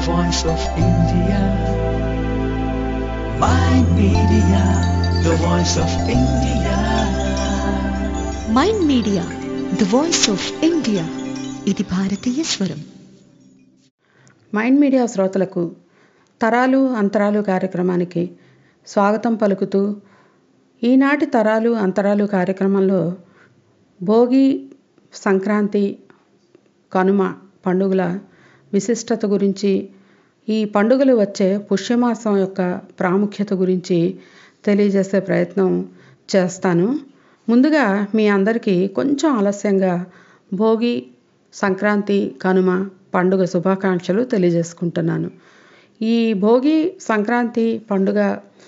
voice of India. My media, the voice of India. Mind media the voice of India ఇది భారతీయ స్వరం mind media శ్రోతలకు తరాలు అంతరాలు కార్యక్రమానికి స్వాగతం పలుకుతూ ఈనాటి తరాలు అంతరాలు కార్యక్రమంలో భోగి సంక్రాంతి కనుమ పండుగల విశిష్టత గురించి ఈ పండుగలు వచ్చే పుష్యమాసం యొక్క ప్రాముఖ్యత గురించి తెలియజేసే ప్రయత్నం చేస్తాను ముందుగా మీ అందరికీ కొంచెం ఆలస్యంగా భోగి సంక్రాంతి కనుమ పండుగ శుభాకాంక్షలు తెలియజేసుకుంటున్నాను ఈ భోగి సంక్రాంతి పండుగ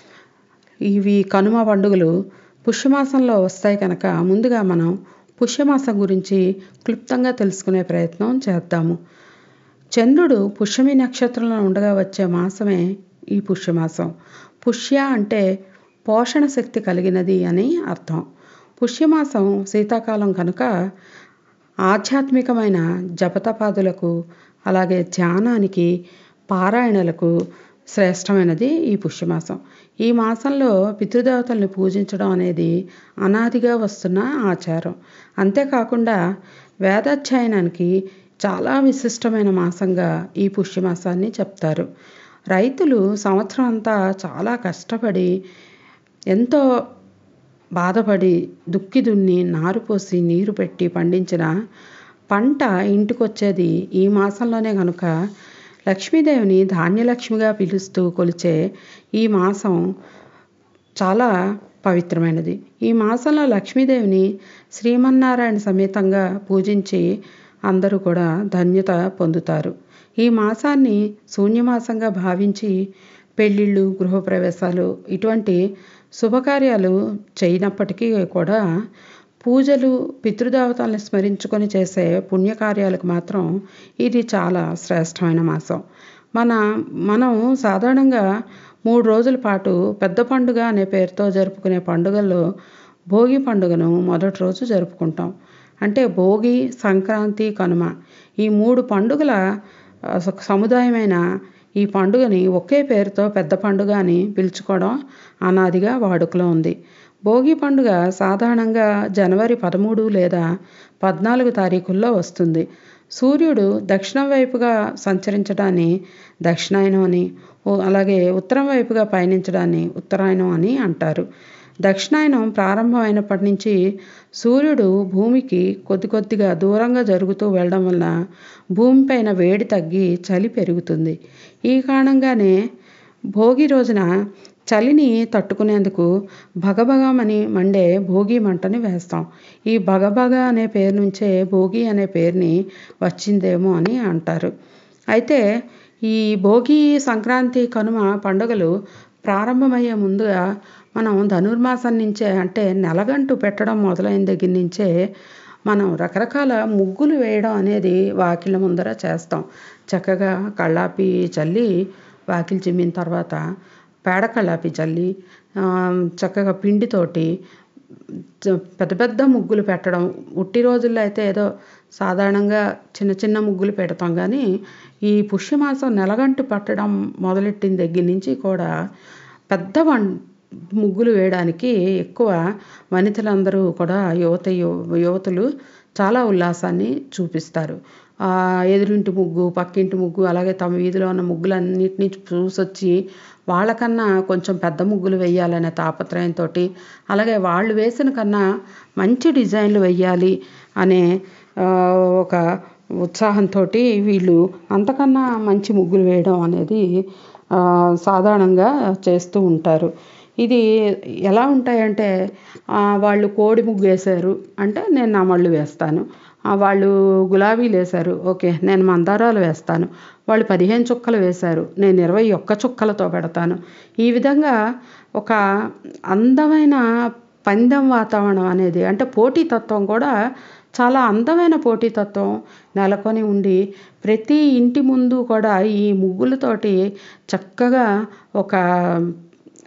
ఇవి కనుమ పండుగలు పుష్యమాసంలో వస్తాయి కనుక ముందుగా మనం పుష్యమాసం గురించి క్లుప్తంగా తెలుసుకునే ప్రయత్నం చేద్దాము చంద్రుడు పుష్యమి నక్షత్రంలో ఉండగా వచ్చే మాసమే ఈ పుష్యమాసం పుష్య అంటే పోషణ శక్తి కలిగినది అని అర్థం పుష్యమాసం శీతాకాలం కనుక ఆధ్యాత్మికమైన జపతపాదులకు అలాగే ధ్యానానికి పారాయణలకు శ్రేష్టమైనది ఈ పుష్యమాసం ఈ మాసంలో పితృదేవతల్ని పూజించడం అనేది అనాదిగా వస్తున్న ఆచారం అంతేకాకుండా వేదాధ్యయనానికి చాలా విశిష్టమైన మాసంగా ఈ పుష్యమాసాన్ని చెప్తారు రైతులు సంవత్సరం అంతా చాలా కష్టపడి ఎంతో బాధపడి దుక్కి దున్ని నారు పోసి నీరు పెట్టి పండించిన పంట ఇంటికొచ్చేది ఈ మాసంలోనే కనుక లక్ష్మీదేవిని ధాన్యలక్ష్మిగా పిలుస్తూ కొలిచే ఈ మాసం చాలా పవిత్రమైనది ఈ మాసంలో లక్ష్మీదేవిని శ్రీమన్నారాయణ సమేతంగా పూజించి అందరూ కూడా ధన్యత పొందుతారు ఈ మాసాన్ని శూన్యమాసంగా భావించి పెళ్ళిళ్ళు గృహప్రవేశాలు ఇటువంటి శుభకార్యాలు చేయనప్పటికీ కూడా పూజలు పితృదేవతల్ని స్మరించుకొని చేసే పుణ్యకార్యాలకు మాత్రం ఇది చాలా శ్రేష్టమైన మాసం మన మనం సాధారణంగా మూడు రోజుల పాటు పెద్ద పండుగ అనే పేరుతో జరుపుకునే పండుగల్లో భోగి పండుగను మొదటి రోజు జరుపుకుంటాం అంటే భోగి సంక్రాంతి కనుమ ఈ మూడు పండుగల సముదాయమైన ఈ పండుగని ఒకే పేరుతో పెద్ద పండుగ అని పిలుచుకోవడం అనాదిగా వాడుకలో ఉంది భోగి పండుగ సాధారణంగా జనవరి పదమూడు లేదా పద్నాలుగు తారీఖుల్లో వస్తుంది సూర్యుడు దక్షిణం వైపుగా సంచరించడాన్ని దక్షిణాయనం అని అలాగే ఉత్తరం వైపుగా పయనించడాన్ని ఉత్తరాయణం అని అంటారు దక్షిణాయనం ప్రారంభమైనప్పటి నుంచి సూర్యుడు భూమికి కొద్ది కొద్దిగా దూరంగా జరుగుతూ వెళ్ళడం వలన భూమిపైన వేడి తగ్గి చలి పెరుగుతుంది ఈ కారణంగానే భోగి రోజున చలిని తట్టుకునేందుకు భగభగమని మండే భోగి మంటని వేస్తాం ఈ భగభగ అనే పేరు నుంచే భోగి అనే పేరుని వచ్చిందేమో అని అంటారు అయితే ఈ భోగి సంక్రాంతి కనుమ పండుగలు ప్రారంభమయ్యే ముందుగా మనం ధనుర్మాసం నుంచే అంటే నెలగంటు పెట్టడం మొదలైన దగ్గర నుంచే మనం రకరకాల ముగ్గులు వేయడం అనేది వాకిళ్ళ ముందర చేస్తాం చక్కగా కళ్ళాపి చల్లి వాకిలి చిమ్మిన తర్వాత పేడ కళ్ళాపి చల్లి చక్కగా పిండితోటి పెద్ద పెద్ద ముగ్గులు పెట్టడం ఉట్టి రోజుల్లో అయితే ఏదో సాధారణంగా చిన్న చిన్న ముగ్గులు పెడతాం కానీ ఈ పుష్యమాసం నెలగంటు పట్టడం మొదలెట్టిన దగ్గర నుంచి కూడా పెద్ద వన్ ముగ్గులు వేయడానికి ఎక్కువ వనితలందరూ కూడా యువత యువతులు చాలా ఉల్లాసాన్ని చూపిస్తారు ఎదురింటి ముగ్గు పక్కింటి ముగ్గు అలాగే తమ వీధిలో ఉన్న ముగ్గులన్నిటినీ చూసొచ్చి వాళ్ళకన్నా కొంచెం పెద్ద ముగ్గులు వేయాలనే తాపత్రయంతో అలాగే వాళ్ళు వేసిన కన్నా మంచి డిజైన్లు వేయాలి అనే ఒక ఉత్సాహంతో వీళ్ళు అంతకన్నా మంచి ముగ్గులు వేయడం అనేది సాధారణంగా చేస్తూ ఉంటారు ఇది ఎలా ఉంటాయంటే వాళ్ళు కోడి ముగ్గు వేశారు అంటే నేను నమళ్ళు వేస్తాను వాళ్ళు గులాబీలు వేశారు ఓకే నేను మందారాలు వేస్తాను వాళ్ళు పదిహేను చుక్కలు వేశారు నేను ఇరవై ఒక్క చుక్కలతో పెడతాను ఈ విధంగా ఒక అందమైన పందెం వాతావరణం అనేది అంటే పోటీతత్వం కూడా చాలా అందమైన పోటీతత్వం నెలకొని ఉండి ప్రతి ఇంటి ముందు కూడా ఈ ముగ్గులతోటి చక్కగా ఒక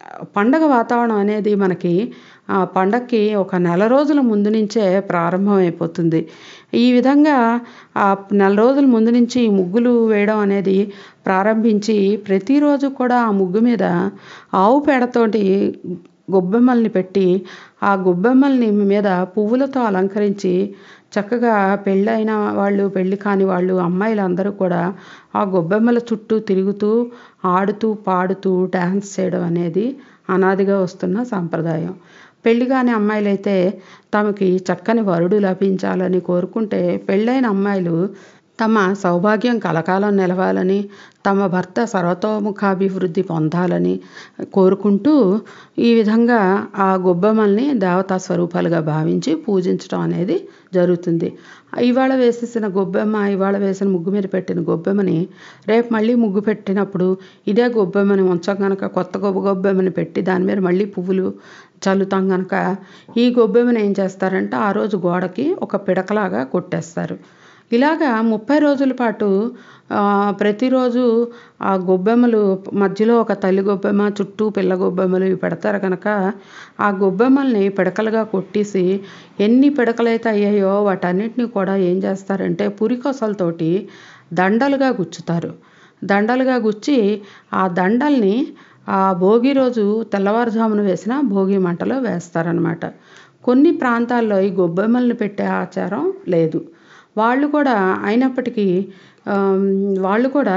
పండగ వాతావరణం అనేది మనకి ఆ పండక్కి ఒక నెల రోజుల ముందు నుంచే ప్రారంభమైపోతుంది ఈ విధంగా ఆ నెల రోజుల ముందు నుంచి ముగ్గులు వేయడం అనేది ప్రారంభించి ప్రతిరోజు కూడా ఆ ముగ్గు మీద ఆవు పేడతోటి గొబ్బెమ్మల్ని పెట్టి ఆ గొబ్బెమ్మల్ని మీద పువ్వులతో అలంకరించి చక్కగా పెళ్ళైన వాళ్ళు పెళ్ళి కాని వాళ్ళు అమ్మాయిలు అందరూ కూడా ఆ గొబ్బెమ్మల చుట్టూ తిరుగుతూ ఆడుతూ పాడుతూ డ్యాన్స్ చేయడం అనేది అనాదిగా వస్తున్న సాంప్రదాయం పెళ్లి కాని అమ్మాయిలైతే తమకి చక్కని వరుడు లభించాలని కోరుకుంటే పెళ్ళైన అమ్మాయిలు తమ సౌభాగ్యం కలకాలం నిలవాలని తమ భర్త సర్వతోముఖాభివృద్ధి పొందాలని కోరుకుంటూ ఈ విధంగా ఆ గొబ్బెమ్మల్ని దేవతా స్వరూపాలుగా భావించి పూజించడం అనేది జరుగుతుంది ఇవాళ వేసేసిన గొబ్బెమ్మ ఇవాళ వేసిన ముగ్గు మీద పెట్టిన గొబ్బెమ్మని రేపు మళ్ళీ ముగ్గు పెట్టినప్పుడు ఇదే గొబ్బెమ్మని ఉంచం కనుక కొత్త గొబ్బ గొబ్బెమ్మని పెట్టి దాని మీద మళ్ళీ పువ్వులు చల్లుతాం కనుక ఈ గొబ్బెమ్మని ఏం చేస్తారంటే ఆ రోజు గోడకి ఒక పిడకలాగా కొట్టేస్తారు ఇలాగా ముప్పై రోజుల పాటు ప్రతిరోజు ఆ గొబ్బెమ్మలు మధ్యలో ఒక తల్లి గొబ్బెమ్మ చుట్టూ పిల్ల గొబ్బెమ్మలు ఇవి పెడతారు కనుక ఆ గొబ్బెమ్మల్ని పిడకలుగా కొట్టేసి ఎన్ని పిడకలైతే అయ్యాయో వాటన్నిటిని కూడా ఏం చేస్తారంటే పురికొసలతోటి దండలుగా గుచ్చుతారు దండలుగా గుచ్చి ఆ దండల్ని ఆ భోగి రోజు తెల్లవారుజామున వేసిన భోగి మంటలో వేస్తారనమాట కొన్ని ప్రాంతాల్లో ఈ గొబ్బెమ్మల్ని పెట్టే ఆచారం లేదు వాళ్ళు కూడా అయినప్పటికీ వాళ్ళు కూడా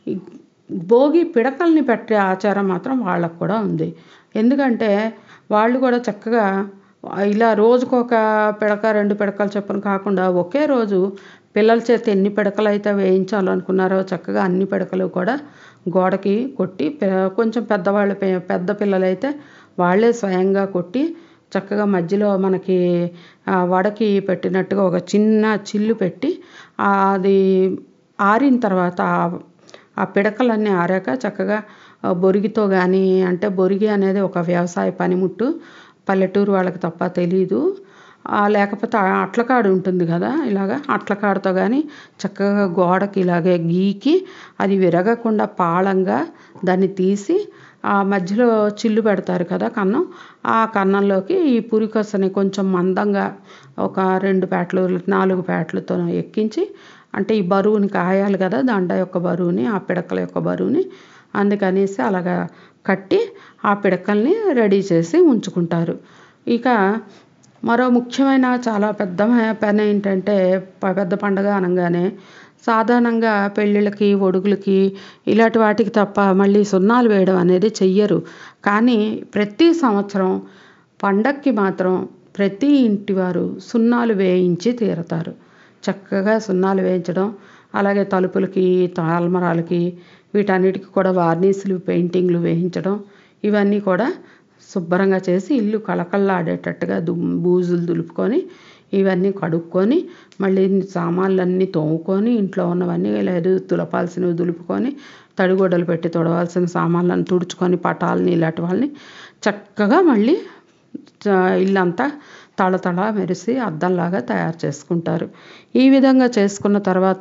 భోగి పిడకల్ని పెట్టే ఆచారం మాత్రం వాళ్ళకు కూడా ఉంది ఎందుకంటే వాళ్ళు కూడా చక్కగా ఇలా రోజుకొక పిడక రెండు పిడకలు చొప్పున కాకుండా ఒకే రోజు పిల్లల చేత ఎన్ని పిడకలు అయితే వేయించాలనుకున్నారో చక్కగా అన్ని పిడకలు కూడా గోడకి కొట్టి కొంచెం పెద్దవాళ్ళు పెద్ద పిల్లలైతే వాళ్ళే స్వయంగా కొట్టి చక్కగా మధ్యలో మనకి వడకి పెట్టినట్టుగా ఒక చిన్న చిల్లు పెట్టి అది ఆరిన తర్వాత ఆ పిడకలన్నీ ఆరాక చక్కగా బొరిగితో కానీ అంటే బొరిగి అనేది ఒక వ్యవసాయ పనిముట్టు పల్లెటూరు వాళ్ళకి తప్ప తెలీదు లేకపోతే అట్లకాడు ఉంటుంది కదా ఇలాగ అట్లకాడతో కానీ చక్కగా గోడకి ఇలాగే గీకి అది విరగకుండా పాళంగా దాన్ని తీసి ఆ మధ్యలో చిల్లు పెడతారు కదా కన్నం ఆ కన్నంలోకి ఈ పురికొసని కొంచెం మందంగా ఒక రెండు పేటలు నాలుగు పేటలతో ఎక్కించి అంటే ఈ బరువుని కాయాలి కదా దండ యొక్క బరువుని ఆ పిడకల యొక్క బరువుని అందుకనేసి అలాగా కట్టి ఆ పిడకల్ని రెడీ చేసి ఉంచుకుంటారు ఇక మరో ముఖ్యమైన చాలా పెద్ద పని ఏంటంటే పెద్ద పండగ అనగానే సాధారణంగా పెళ్ళిళ్ళకి ఒడుగులకి ఇలాంటి వాటికి తప్ప మళ్ళీ సున్నాలు వేయడం అనేది చెయ్యరు కానీ ప్రతి సంవత్సరం పండక్కి మాత్రం ప్రతి ఇంటి వారు సున్నాలు వేయించి తీరతారు చక్కగా సున్నాలు వేయించడం అలాగే తలుపులకి అల్మరాలకి వీటన్నిటికి కూడా వార్నిస్లు పెయింటింగ్లు వేయించడం ఇవన్నీ కూడా శుభ్రంగా చేసి ఇల్లు కళకళలాడేటట్టుగా దు బూజులు దులుపుకొని ఇవన్నీ కడుక్కొని మళ్ళీ సామాన్లన్నీ తోముకొని ఇంట్లో ఉన్నవన్నీ లేదు తులపాల్సినవి దులుపుకొని తడిగుడ్డలు పెట్టి తుడవాల్సిన సామాన్లను తుడుచుకొని పటాలని ఇలాంటి వాళ్ళని చక్కగా మళ్ళీ ఇల్లంతా తళతళ మెరిసి అద్దంలాగా తయారు చేసుకుంటారు ఈ విధంగా చేసుకున్న తర్వాత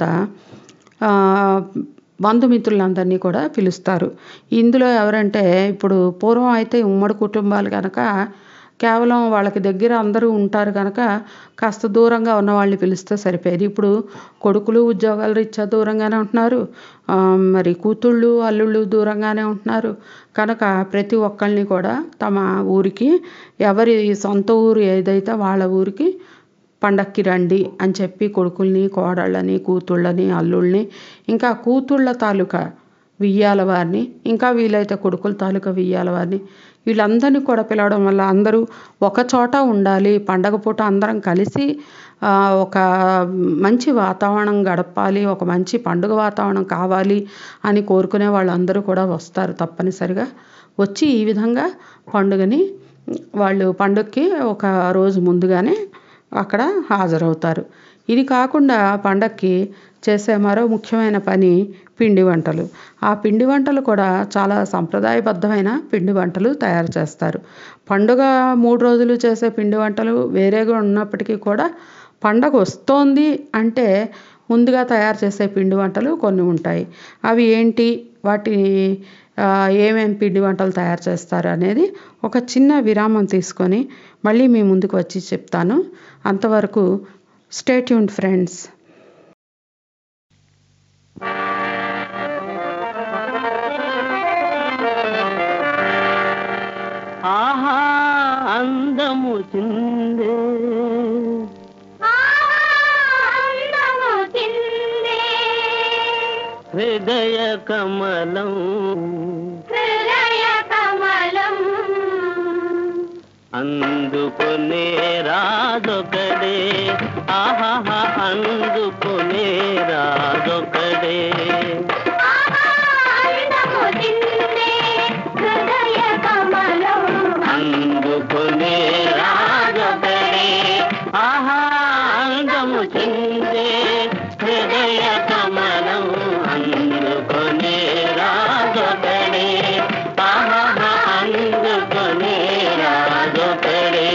బంధుమిత్రులందరినీ కూడా పిలుస్తారు ఇందులో ఎవరంటే ఇప్పుడు పూర్వం అయితే ఉమ్మడి కుటుంబాలు కనుక కేవలం వాళ్ళకి దగ్గర అందరూ ఉంటారు కనుక కాస్త దూరంగా ఉన్న వాళ్ళని పిలిస్తే సరిపోయేది ఇప్పుడు కొడుకులు ఉద్యోగాల రీత్యా దూరంగానే ఉంటున్నారు మరి కూతుళ్ళు అల్లుళ్ళు దూరంగానే ఉంటున్నారు కనుక ప్రతి ఒక్కళ్ళని కూడా తమ ఊరికి ఎవరి సొంత ఊరు ఏదైతే వాళ్ళ ఊరికి పండక్కి రండి అని చెప్పి కొడుకుల్ని కోడళ్ళని కూతుళ్ళని అల్లుళ్ళని ఇంకా కూతుళ్ళ తాలూకా వియ్యాల వారిని ఇంకా వీలైతే కొడుకుల తాలూకా వియ్యాల వారిని వీళ్ళందరినీ కూడా పిలవడం వల్ల అందరూ ఒక చోట ఉండాలి పండగ పూట అందరం కలిసి ఒక మంచి వాతావరణం గడపాలి ఒక మంచి పండుగ వాతావరణం కావాలి అని కోరుకునే వాళ్ళందరూ కూడా వస్తారు తప్పనిసరిగా వచ్చి ఈ విధంగా పండుగని వాళ్ళు పండుగకి ఒక రోజు ముందుగానే అక్కడ హాజరవుతారు ఇది కాకుండా పండక్కి చేసే మరో ముఖ్యమైన పని పిండి వంటలు ఆ పిండి వంటలు కూడా చాలా సంప్రదాయబద్ధమైన పిండి వంటలు తయారు చేస్తారు పండుగ మూడు రోజులు చేసే పిండి వంటలు వేరేగా ఉన్నప్పటికీ కూడా పండగ వస్తోంది అంటే ముందుగా తయారు చేసే పిండి వంటలు కొన్ని ఉంటాయి అవి ఏంటి వాటి ఆ, ఏమేం పిండి వంటలు తయారు చేస్తారు అనేది ఒక చిన్న విరామం తీసుకొని మళ్ళీ మీ ముందుకు వచ్చి చెప్తాను అంతవరకు స్టేట్యూన్ ఫ్రెండ్స్ ఆహా అందము చిందే హృదయ కమలం అందుకునే రాజొకడే ఆహా అందుకునే రాజొకడే అందుకునే రాజొకడే ఆహా అందము చిందే హృదయ కమలం అందుకునే రాజొకడే ఆహా అందుకునే రాజొకడే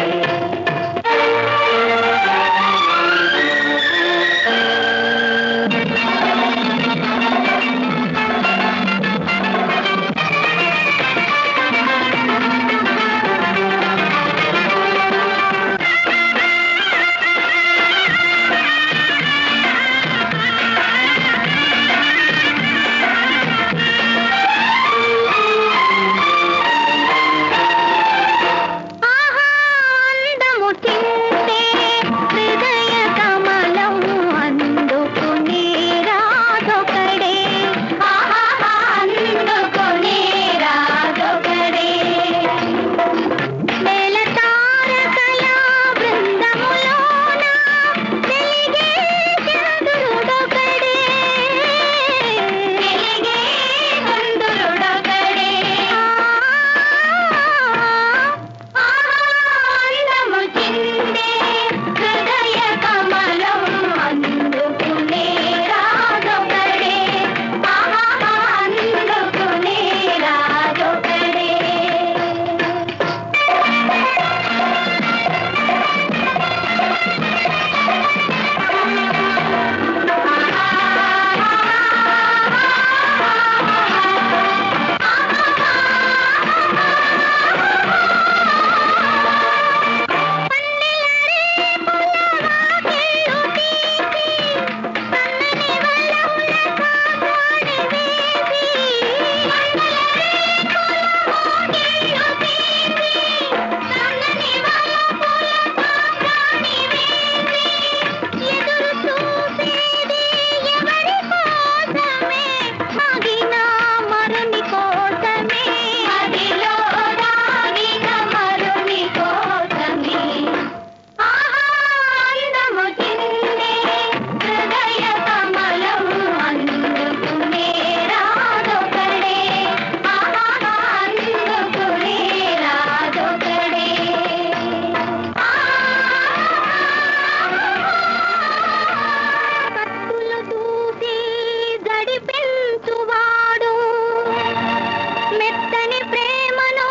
మెత్తని ప్రేమను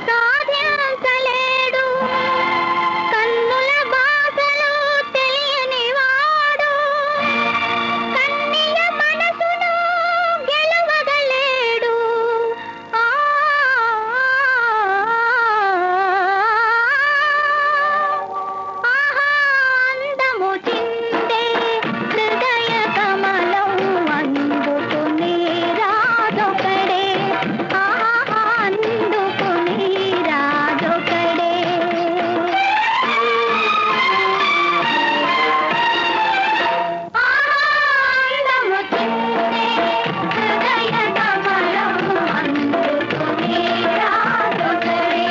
సాధించలేడు కన్నుల బాధలు తెలియని వాడు కన్నియ మనసును గెలవగలేడు ఆ ఆహా అందము చిందే హృదయ కమలం అందుకుని రాజొకడే ఆహా అందుకుని రాజొకడే ఆనందము చిందే హృదయ కమలం అందుకుని రాజొకడే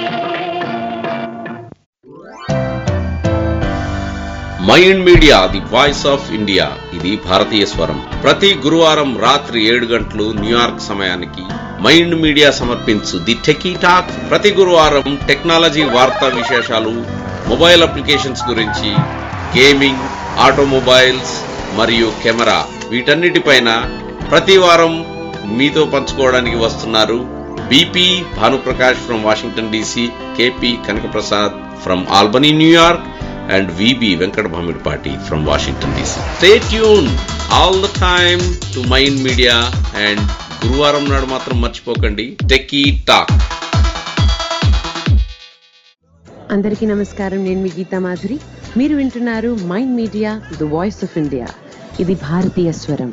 mind media the voice of India ఇది భారతీయ స్వరం ప్రతి గురువారం రాత్రి ఏడు గంటలు న్యూయార్క్ సమయానికి మైండ్ మీడియా సమర్పించు ది టెకీ టాక్ ప్రతి గురువారం టెక్నాలజీ వార్తా విశేషాలు మొబైల్ అప్లికేషన్స్ గురించి గేమింగ్ ఆటోమొబైల్స్ మరియు కెమెరా వీటన్నిటిపైన ప్రతి వారం మీతో పంచుకోవడానికి వస్తున్నారు B P Bhanuprakash from Washington D C K P Kanakaprasad from Albany New York and VB Venkat Bhamidpati from Washington DC. Stay tuned all the time to Mind Media and గురువారం నాడు మాత్రం మర్చిపోకండి టెకీ టాక్ అందరికీ నమస్కారం నేను మీ గీతా మాధురి మీరు వింటున్నారు mind media the voice of India ఇది భారతీయ స్వరం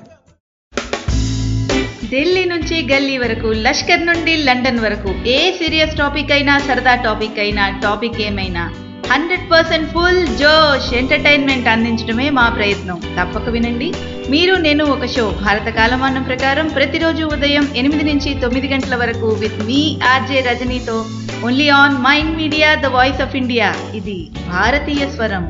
ఢిల్లీ నుంచి గల్లీ వరకు లష్కర్ నుండి లండన్ వరకు ఏ సీరియస్ టాపిక్ అయినా సరదా టాపిక్ అయినా టాపిక్ ఏమైనా హండ్రెడ్ పర్సెంట్ ఫుల్ జోష్ ఎంటర్టైన్మెంట్ అందించడమే మా ప్రయత్నం తప్పక వినండి మీరు నేను ఒక షో భారత కాలమానం ప్రకారం ప్రతిరోజు ఉదయం ఎనిమిది నుంచి తొమ్మిది గంటల వరకు విత్ మీ ఆర్జే రజనీతో only on mind media the voice of India ఇది భారతీయ స్వరం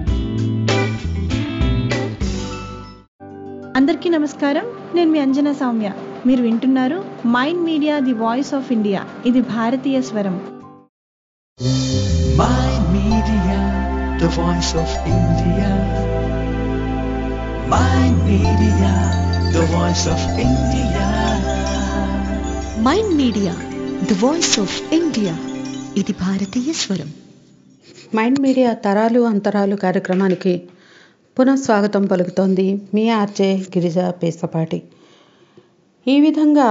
అందరికీ నమస్కారం నేను మీ అంజనా సౌమ్య మీరు వింటున్నారు mind media the voice of India ఇది భారతీయ స్వరం Mind Media, the voice of India. Mind Media, the voice of India. Mind media the voice of India ఇది భారతీయ స్వరం మైండ్ మీడియా తరాలు అంతరాలు కార్యక్రమానికి పునః స్వాగతం పలుకుతోంది మీ ఆర్జే గిరిజ పేసపాటి ఈ విధంగా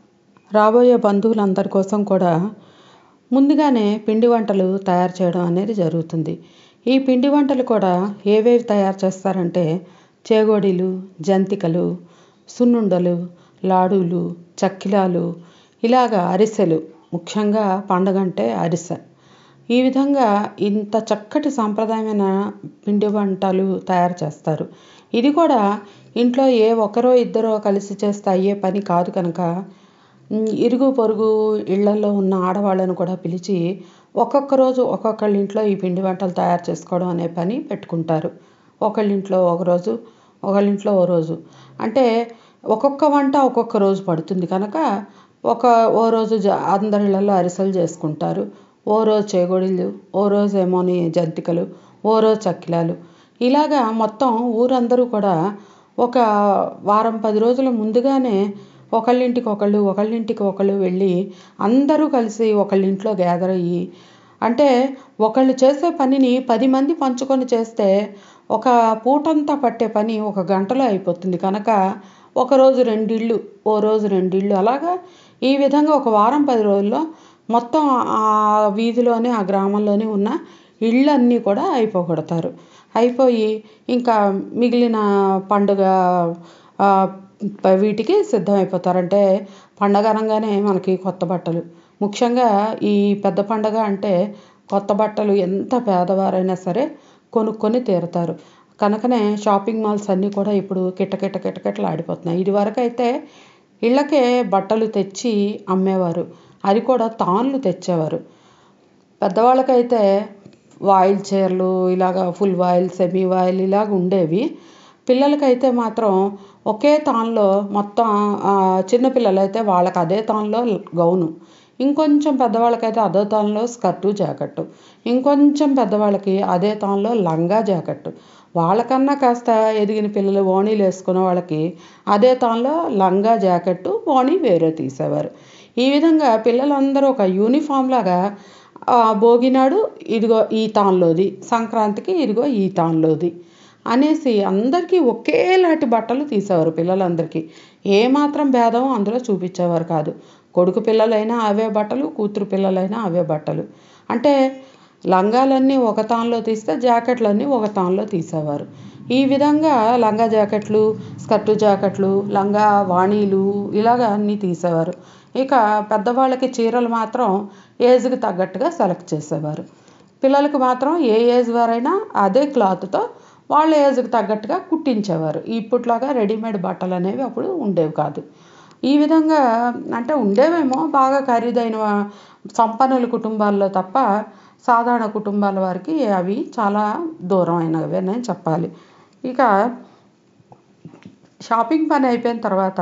రాబోయే బంధువులందరి కోసం కూడా ముందుగానే పిండి వంటలు తయారు చేయడం అనేది జరుగుతుంది ఈ పిండి వంటలు కూడా ఏవేవి తయారు చేస్తారంటే చేగోడీలు జంతికలు సున్నుండలు లాడులు చక్కిలాలు ఇలాగా అరిసెలు ముఖ్యంగా పండగ అంటే అరిసె ఈ విధంగా ఇంత చక్కటి సాంప్రదాయమైన పిండి వంటలు తయారు చేస్తారు ఇది కూడా ఇంట్లో ఏ ఒకరో ఇద్దరో కలిసి చేస్తే అయ్యే పని కాదు కనుక ఉమ్, ఇరుగు పొరుగు ఇళ్లలో ఉన్న ఆడవాళ్ళను కూడా పిలిచి ఒక్కొక్క రోజు ఒక్కొక్కళ్ళ ఇంట్లో ఈ పిండి వంటలు తయారు చేసుకోవడం అనే పని పెట్టుకుంటారు ఒకళ్ళ ఇంట్లో ఒక రోజు ఒకళ్ళ ఇంట్లో ఓ రోజు అంటే ఒక్కొక్క వంట ఒక్కొక్క రోజు పడుతుంది కనుక ఒక ఓ రోజు జ అందరి ఇళ్లలో అరిసెలు చేసుకుంటారు ఓ రోజు చేగోడీలు ఓ రోజు ఏమోని జంతికలు ఓ రోజు చక్కిలాలు ఇలాగా మొత్తం ఊరందరూ కూడా ఒక వారం పది రోజుల ముందుగానే ఒకళ్ళింటికి ఒకళ్ళు ఒకళ్ళింటికి ఒకళ్ళు వెళ్ళి అందరూ కలిసి ఒకళ్ళింట్లో గ్యాదర్ అయ్యి అంటే ఒకళ్ళు చేసే పనిని పది మంది పంచుకొని చేస్తే ఒక పూటంతా పట్టే పని ఒక గంటలో అయిపోతుంది కనుక ఒక రోజు రెండిళ్ళు ఓ రోజు రెండిళ్ళు అలాగా ఈ విధంగా ఒక వారం పది రోజుల్లో మొత్తం ఆ వీధిలోనే ఆ గ్రామంలోనే ఉన్న ఇళ్ళన్నీ కూడా అయిపోగొడతారు అయిపోయి ఇంకా మిగిలిన పండుగ ఆ, ప- వీటికి సిద్ధమైపోతారంటే పండగ అనగానే మనకి కొత్త బట్టలు ముఖ్యంగా ఈ పెద్ద పండగ అంటే కొత్త బట్టలు ఎంత పేదవారైనా సరే కొనుక్కొని తీరుతారు కనుకనే షాపింగ్ మాల్స్ అన్నీ కూడా ఇప్పుడు కిటకిట కిటకిటలు ఆడిపోతున్నాయి ఇది వరకు అయితే ఇళ్ళకే బట్టలు తెచ్చి అమ్మేవారు అది కూడా తాన్లు తెచ్చేవారు పెద్దవాళ్ళకైతే వాయిల్ చీరలు ఇలాగ ఫుల్ వాయిల్ సెమీ వాయిల్ ఇలాగ ఉండేవి పిల్లలకైతే మాత్రం ఒకే తాన్లో మొత్తం ఆ, చిన్నపిల్లలైతే వాళ్ళకి అదే తాన్లో గౌను ఇంకొంచెం పెద్దవాళ్ళకైతే అదే తాన్లో స్కర్టు జాకెట్టు ఇంకొంచెం పెద్దవాళ్ళకి అదే తాన్లో లంగా జాకెట్టు వాళ్ళకన్నా కాస్త ఎదిగిన పిల్లలు ఓణీలు వేసుకునే వాళ్ళకి అదే తాన్లో లంగా జాకెట్టు ఓణీ వేరే తీసేవారు ఈ విధంగా పిల్లలందరూ ఒక యూనిఫామ్ లాగా ఆ, భోగినాడు ఇదిగో ఈ తాన్లోది సంక్రాంతికి ఇదిగో ఈ తాన్లోది అనేసి అందరికీ ఒకేలాంటి బట్టలు తీసేవారు పిల్లలందరికీ ఏమాత్రం భేదం అందులో చూపించేవారు కాదు కొడుకు పిల్లలైనా అవే బట్టలు కూతురు పిల్లలైనా అవే బట్టలు అంటే లంగాలన్నీ ఒక తాన్లో తీస్తే జాకెట్లన్నీ ఒక తాన్లో తీసేవారు ఈ విధంగా లంగా జాకెట్లు స్కర్టు జాకెట్లు లంగా వాణీలు ఇలాగ అన్నీ తీసేవారు ఇక పెద్దవాళ్ళకి చీరలు మాత్రం ఏజ్కి తగ్గట్టుగా సెలెక్ట్ చేసేవారు పిల్లలకి మాత్రం ఏ ఏజ్ వారైనా అదే క్లాత్తో వాళ్ళ ఏజ్కి తగ్గట్టుగా కుట్టించేవారు ఇప్పట్లాగా రెడీమేడ్ బట్టలు అనేవి అప్పుడు ఉండేవి కాదు ఈ విధంగా అంటే ఉండేవేమో బాగా ఖరీదైన సంపన్నుల కుటుంబాల్లో తప్ప సాధారణ కుటుంబాల వారికి అవి చాలా దూరం అయినవే చెప్పాలి ఇక షాపింగ్ పని అయిపోయిన తర్వాత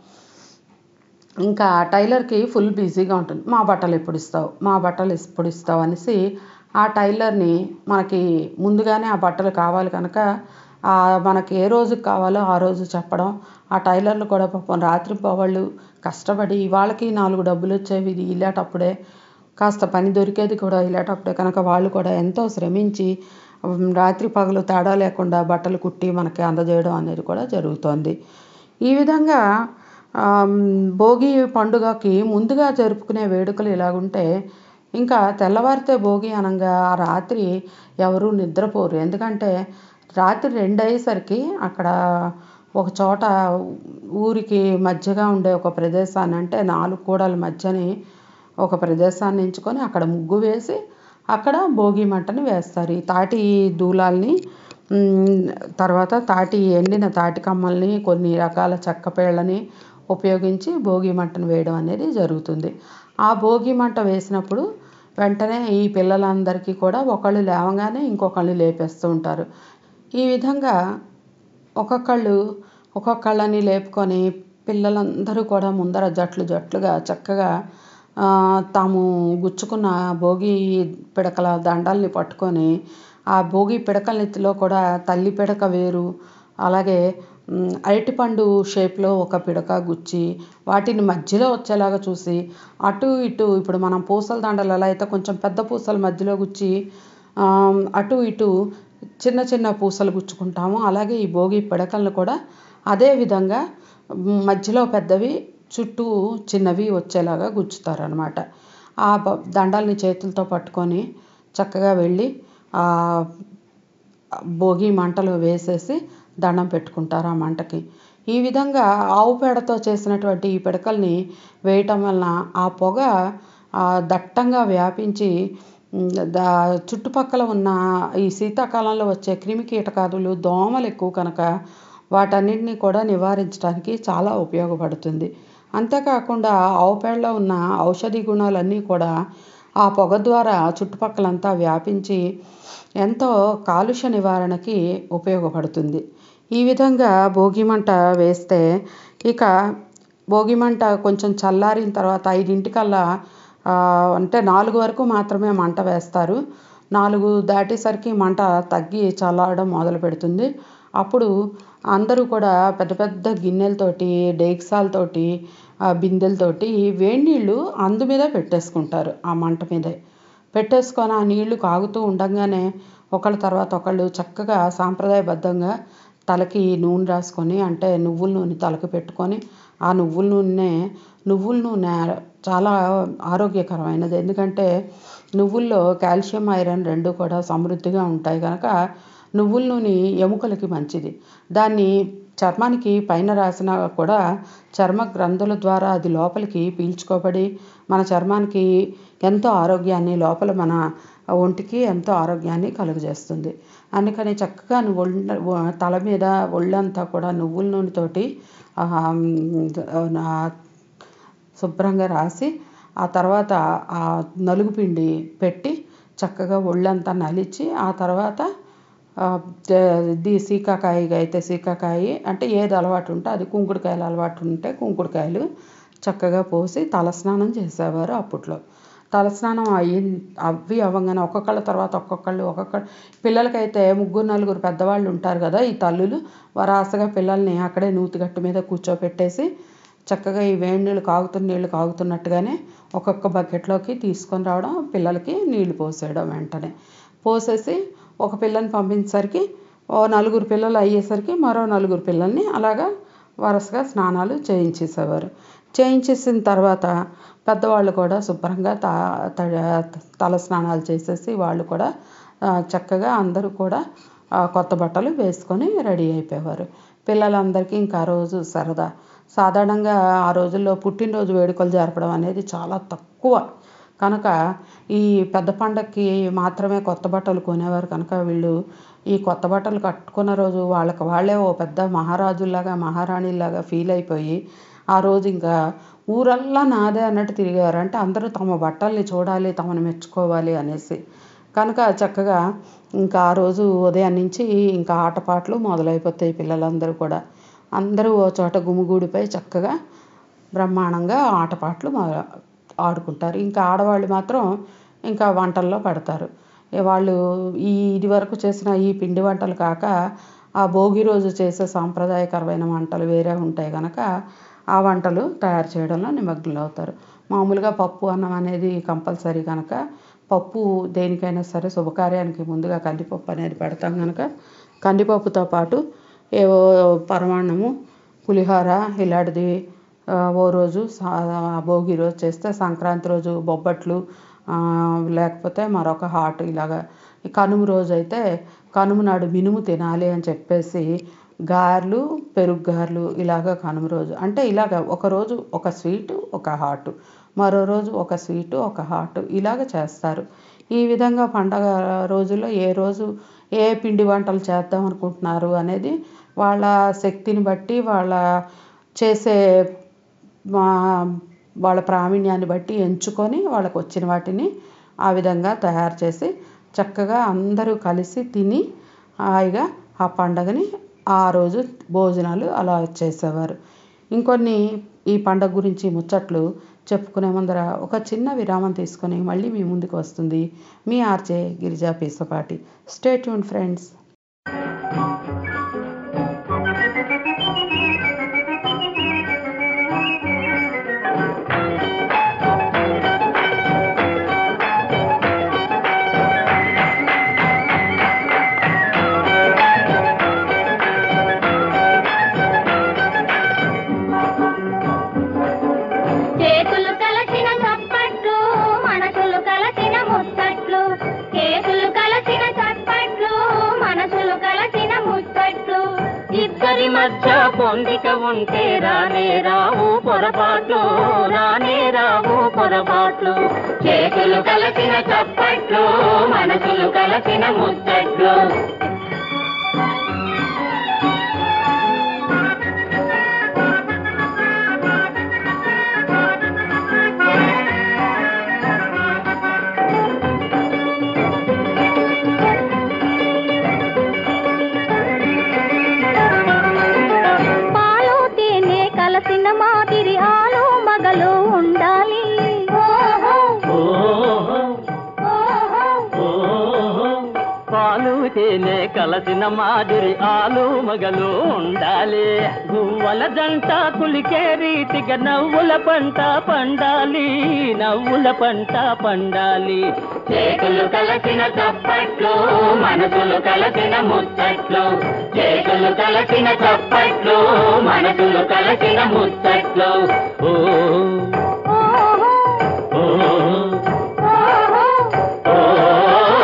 ఇంకా టైలర్కి ఫుల్ బిజీగా ఉంటుంది మా బట్టలు ఎప్పుడు ఇస్తావు మా బట్టలు ఎప్పుడు ఇస్తావు అనేసి ఆ టైలర్ని మనకి ముందుగానే ఆ బట్టలు కావాలి కనుక ఆ మనకి ఏ రోజుకి కావాలో ఆ రోజు చెప్పడం ఆ టైలర్లు కూడా పాపం రాత్రి పోవాళ్ళు కష్టపడి వాళ్ళకి నాలుగు డబ్బులు వచ్చేవి ఇది ఇలాంటప్పుడే కాస్త పని దొరికేది కూడా ఇలాంటప్పుడే కనుక వాళ్ళు కూడా ఎంతో శ్రమించి ఉమ్, రాత్రి పగలు తేడా లేకుండా బట్టలు కుట్టి మనకి అందజేయడం అనేది కూడా జరుగుతోంది ఈ విధంగా ఆమ్, భోగి పండుగకి ముందుగా జరుపుకునే వేడుకలు ఇలాగుంటే ఇంకా తెల్లవారితే భోగి అనగా ఆ రాత్రి ఎవరు నిద్రపోరు ఎందుకంటే రాత్రి రెండు అయ్యేసరికి అక్కడ ఒక చోట ఊరికి మధ్యగా ఉండే ఒక ప్రదేశాన్ని అంటే నాలుగు కూడల మధ్యని ఒక ప్రదేశాన్ని ఎంచుకొని అక్కడ ముగ్గు వేసి అక్కడ భోగి మంటని వేస్తారు ఈ తాటి దూలాల్ని మ్, తర్వాత తాటి ఎండిన తాటి కమ్మల్ని కొన్ని రకాల చెక్క పేళ్ళని ఉపయోగించి భోగి మంటను వేయడం అనేది జరుగుతుంది ఆ భోగి మంట వేసినప్పుడు వెంటనే ఈ పిల్లలందరికీ కూడా ఒకళ్ళు లేవగానే ఇంకొకళ్ళు లేపేస్తూ ఉంటారు ఈ విధంగా ఒక్కొక్కళ్ళు ఒక్కొక్కళ్ళని లేపుకొని పిల్లలందరూ కూడా ముందర జట్లు జట్లుగా చక్కగా ఆ, తాము గుచ్చుకున్న భోగి పిడకల దండాల్ని పట్టుకొని ఆ భోగి పిడకలెత్తిలో కూడా తల్లి పిడక వేరు అలాగే మ్, అరటిపండు షేప్లో ఒక పిడక గుచ్చి వాటిని మధ్యలో వచ్చేలాగా చూసి అటు ఇటు ఇప్పుడు మనం పూసల దండలు ఎలా అయితే కొంచెం పెద్ద పూసల మధ్యలో గుచ్చి ఆ, అటు ఇటు చిన్న చిన్న పూసలు గుచ్చుకుంటాము అలాగే ఈ భోగి పిడకలను కూడా అదే విధంగా మ్, మధ్యలో పెద్దవి చుట్టూ చిన్నవి వచ్చేలాగా గుచ్చుతారనమాట ఆ బ- దండాల్ని చేతులతో పట్టుకొని చక్కగా వెళ్ళి ఆ భోగి మంటలో వేసేసి దండం పెట్టుకుంటారు ఆ మంటకి ఈ విధంగా ఆవు పేడతో చేసినటువంటి ఈ పిడకల్ని వేయటం వలన ఆ పొగ ఆ, దట్టంగా వ్యాపించి ఉమ్, దా చుట్టుపక్కల ఉన్న ఈ శీతాకాలంలో వచ్చే క్రిమి కీటకాదులు దోమలు ఎక్కువ కనుక వాటన్నిటిని కూడా నివారించడానికి చాలా ఉపయోగపడుతుంది అంతేకాకుండా ఆవు పేడలో ఉన్న ఔషధి గుణాలన్నీ కూడా ఆ పొగ ద్వారా చుట్టుపక్కలంతా వ్యాపించి ఎంతో కాలుష్య నివారణకి ఉపయోగపడుతుంది ఈ విధంగా భోగి మంట వేస్తే ఇక భోగి మంట కొంచెం చల్లారిన తర్వాత ఐదింటికల్లా ఆ, అంటే నాలుగు వరకు మాత్రమే మంట వేస్తారు నాలుగు దాటేసరికి మంట తగ్గి చల్లారడం మొదలు పెడుతుంది అప్పుడు అందరూ కూడా పెద్ద పెద్ద గిన్నెలతోటి డేక్సాలతోటి ఆ, బిందెలతోటి వేడి నీళ్ళు అందు మీద పెట్టేసుకుంటారు ఆ మంట మీదే పెట్టేసుకొని ఆ నీళ్లు కాగుతూ ఉండగానే ఒకళ్ళ తర్వాత ఒకళ్ళు చక్కగా సాంప్రదాయబద్ధంగా తలకి నూనె రాసుకొని అంటే నువ్వుల నూనె తలకి పెట్టుకొని ఆ నువ్వుల నూనె నువ్వుల నూనె చాలా ఆరోగ్యకరమైనది ఎందుకంటే నువ్వుల్లో కాల్షియం ఐరన్ రెండు కూడా సమృద్ధిగా ఉంటాయి కనుక నువ్వుల నూనె ఎముకలకి మంచిది దాన్ని చర్మానికి పైన రాసినా కూడా చర్మ గ్రంథుల ద్వారా అది లోపలికి పీల్చుకోబడి మన చర్మానికి ఎంతో ఆరోగ్యాన్ని లోపల మన ఒంటికి ఎంతో ఆరోగ్యాన్ని కలుగజేస్తుంది అందుకని చక్కగా నువ్వు ఒళ్ళ తల మీద ఒళ్ళంతా కూడా నువ్వుల నూనెతోటి ఆ, నా శుభ్రంగా రాసి ఆ తర్వాత ఆ నలుగు పిండి పెట్టి చక్కగా ఒళ్ళంతా నలిచి ఆ తర్వాత ఆ, జ- ఇది సీకాకాయగా అయితే సీకాకాయ అంటే ఏది అలవాటు ఉంటే అది కుంకుడుకాయలు అలవాటు ఉంటే కుంకుడుకాయలు చక్కగా పోసి తలస్నానం చేసేవారు అప్పట్లో తలస్నానం అయ్యి అవి అవ్వగానే ఒక్కొక్కళ్ళ తర్వాత ఒక్కొక్కళ్ళు ఒక్కొక్క పిల్లలకైతే ముగ్గురు నలుగురు పెద్దవాళ్ళు ఉంటారు కదా ఈ తల్లులు వరాసగా పిల్లల్ని అక్కడే నూతిగట్టు మీద కూర్చోపెట్టేసి చక్కగా ఈ వేడి నీళ్ళు కాగుతున్న నీళ్ళు కాగుతున్నట్టుగానే ఒక్కొక్క బకెట్లోకి తీసుకొని రావడం పిల్లలకి నీళ్లు పోసేయడం వెంటనే పోసేసి ఒక పిల్లని పంపించేసరికి ఓ నలుగురు పిల్లలు అయ్యేసరికి మరో నలుగురు పిల్లల్ని అలాగా వరుసగా స్నానాలు చేయించేసేవారు చేయించేసిన తర్వాత పెద్దవాళ్ళు కూడా శుభ్రంగా తా త- తల స్నానాలు చేసేసి వాళ్ళు కూడా ఆ, చక్కగా అందరూ కూడా ఆ, కొత్త బట్టలు వేసుకొని రెడీ అయిపోయేవారు పిల్లలందరికీ ఇంకా ఆ రోజు సరదా సాధారణంగా ఆ రోజుల్లో పుట్టినరోజు వేడుకలు జరపడం అనేది చాలా తక్కువ కనుక ఈ పెద్ద పండక్కి మాత్రమే కొత్త బట్టలు కొనేవారు కనుక వీళ్ళు ఈ కొత్త బట్టలు కట్టుకున్న రోజు వాళ్ళకి వాళ్ళే ఓ పెద్ద మహారాజుల్లాగా మహారాణిలాగా ఫీల్ అయిపోయి ఆ రోజు ఇంకా ఊరల్లా నాదే అన్నట్టు తిరిగారు అంటే అందరూ తమ బట్టల్ని చూడాలి తమను మెచ్చుకోవాలి అనేసి కనుక చక్కగా ఇంకా ఆ రోజు ఉదయం నుంచి ఇంకా ఆటపాటలు మొదలైపోతాయి పిల్లలందరూ కూడా అందరూ ఓ చోట గుమిగూడిపోయి చక్కగా బ్రహ్మాండంగా ఆటపాటలు మొద- ఆడుకుంటారు ఇంకా ఆడవాళ్ళు మాత్రం ఇంకా వంటల్లో పడతారు ఏ వాళ్ళు ఈ ఇది వరకు చేసిన ఈ పిండి వంటలు కాక ఆ భోగి రోజు చేసే సాంప్రదాయకరమైన వంటలు వేరే ఉంటాయి కనుక ఆ వంటలు తయారు చేయడంలో నిమగ్నులు అవుతారు మామూలుగా పప్పు అన్నం అనేది కంపల్సరీ కనుక పప్పు దేనికైనా సరే శుభకార్యానికి ముందుగా కందిపప్పు అనేది పెడతాం కనుక కందిపప్పుతో పాటు ఏవో పరమాన్నము పులిహోర ఇలాంటిది ఆ, ఓ రోజు సా- భోగి రోజు చేస్తే సంక్రాంతి రోజు బొబ్బట్లు ఆ, లేకపోతే మరొక హాట్ ఇలాగా ఈ కనుమ రోజు అయితే కనుమ నాడు మినుము తినాలి అని చెప్పేసి గారెలు పెరుగు గారెలు ఇలాగ కనుమ రోజు అంటే ఇలాగ ఒక రోజు ఒక స్వీటు ఒక హాట్ మరో రోజు ఒక స్వీటు ఒక హాట్ ఇలాగ చేస్తారు ఈ విధంగా పండగ రోజుల్లో ఏ రోజు ఏ పిండి వంటలు చేద్దాం అనుకుంటున్నారు అనేది వాళ్ళ శక్తిని బట్టి వాళ్ళ చేసే మా వాళ్ళ ప్రావీణ్యాన్ని బట్టి ఎంచుకొని వాళ్ళకు వచ్చిన వాటిని ఆ విధంగా తయారు చేసి చక్కగా అందరూ కలిసి తిని హాయిగా ఆ పండగని ఆ రోజు భోజనాలు అలా చేసేవారు ఇంకొన్ని ఈ పండగ గురించి ముచ్చట్లు చెప్పుకునే ముందర ఒక చిన్న విరామం తీసుకొని మళ్ళీ మీ ముందుకు వస్తుంది మీ RJ Girija Peesapati stay tune friends చేతులు కలసిన చప్పట్లు మనసులు కలసిన ముచ్చట్లు చేతులు కలసిన చప్పట్లు మనసులు కలసిన ముచ్చట్లు ఇద్దరి మధ్య పొందిక ఉంటే రానే రావు పొరపాట్లు రానే రావు పొరపాట్లు చేతులు కలసిన చప్పట్లు మనసులు కలసిన ముచ్చట్లు పాలు తేనె కలసిన మాదిరి ఆలు మగలు ఉండాలి ఓహో ఓహో ఓహో ఓహో పాలు తేనె కలసిన మాదిరి ఆలు మగలు ఉండాలి గువ్వల జంట కులికే రీతిగా నవ్వుల పంట పండాలి నవ్వుల పంట పండాలి చేతులు కలసిన చప్పట్లు మనసులు కలసిన ముచ్చట్లు చేతులు కలసిన చప్పట్లు మనసులు కలసిన ముచ్చట్లు ఓ ఓహో ఓ ఓహో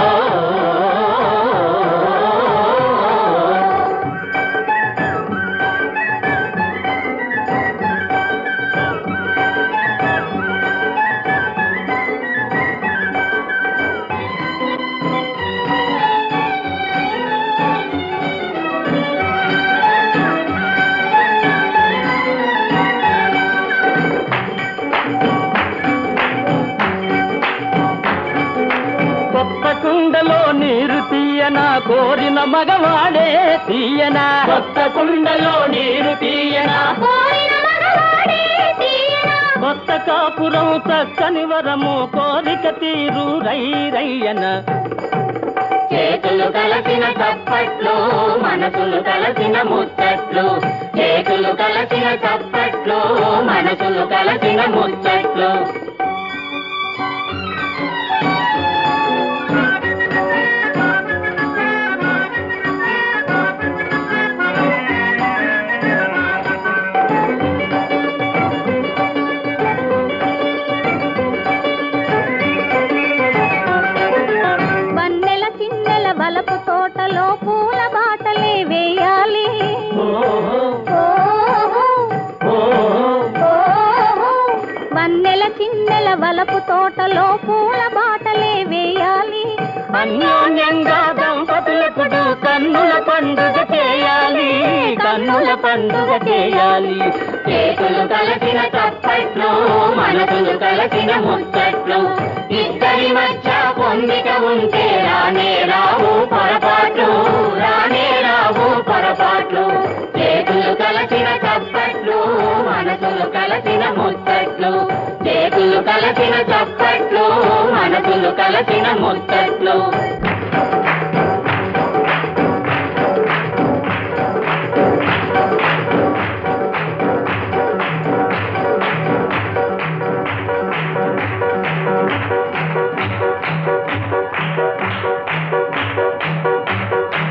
కొత్త కుండలో నీరు తీయనా కోరిన మగవాడే తీయనా కొత్త కుండలో నీరు తీయనా కోరిన మగవాడే తీయనా కొత్త కాపురం చక్కని వరము కోరిక తీరు రై రయ్యన చేతులు కలసిన చప్పట్లు మనసులు కలసిన ముచ్చట్లు చేతులు కలసిన చప్పట్లు మనసులు కలసిన ముచ్చట్లు వన్నెల చిన్నెల బలపు తోటలో పూల బాటలే వేయాలి ఓహో ఓహో వన్నెల చిన్నెల వలపు తోటలో పూల బాటలే వేయాలి అన్యోన్యంగా దంపతులకు కన్నుల పండుగ చేయాలి కన్నుల పండుగ చేయాలి చేతులు కలసిన చప్పట్లు మనసులు కలసిన ముచ్చట్లు ఇద్దరి మధ్య పొందిక ఉంటే రానే రావు పొరపాట్లు రానే రావు పొరపాట్లు చేతులు కలసిన చప్పట్లు మనసులు కలసిన ముచ్చట్లు చేతులు కలసిన చప్పట్లు మనసులు కలసిన ముచ్చట్లు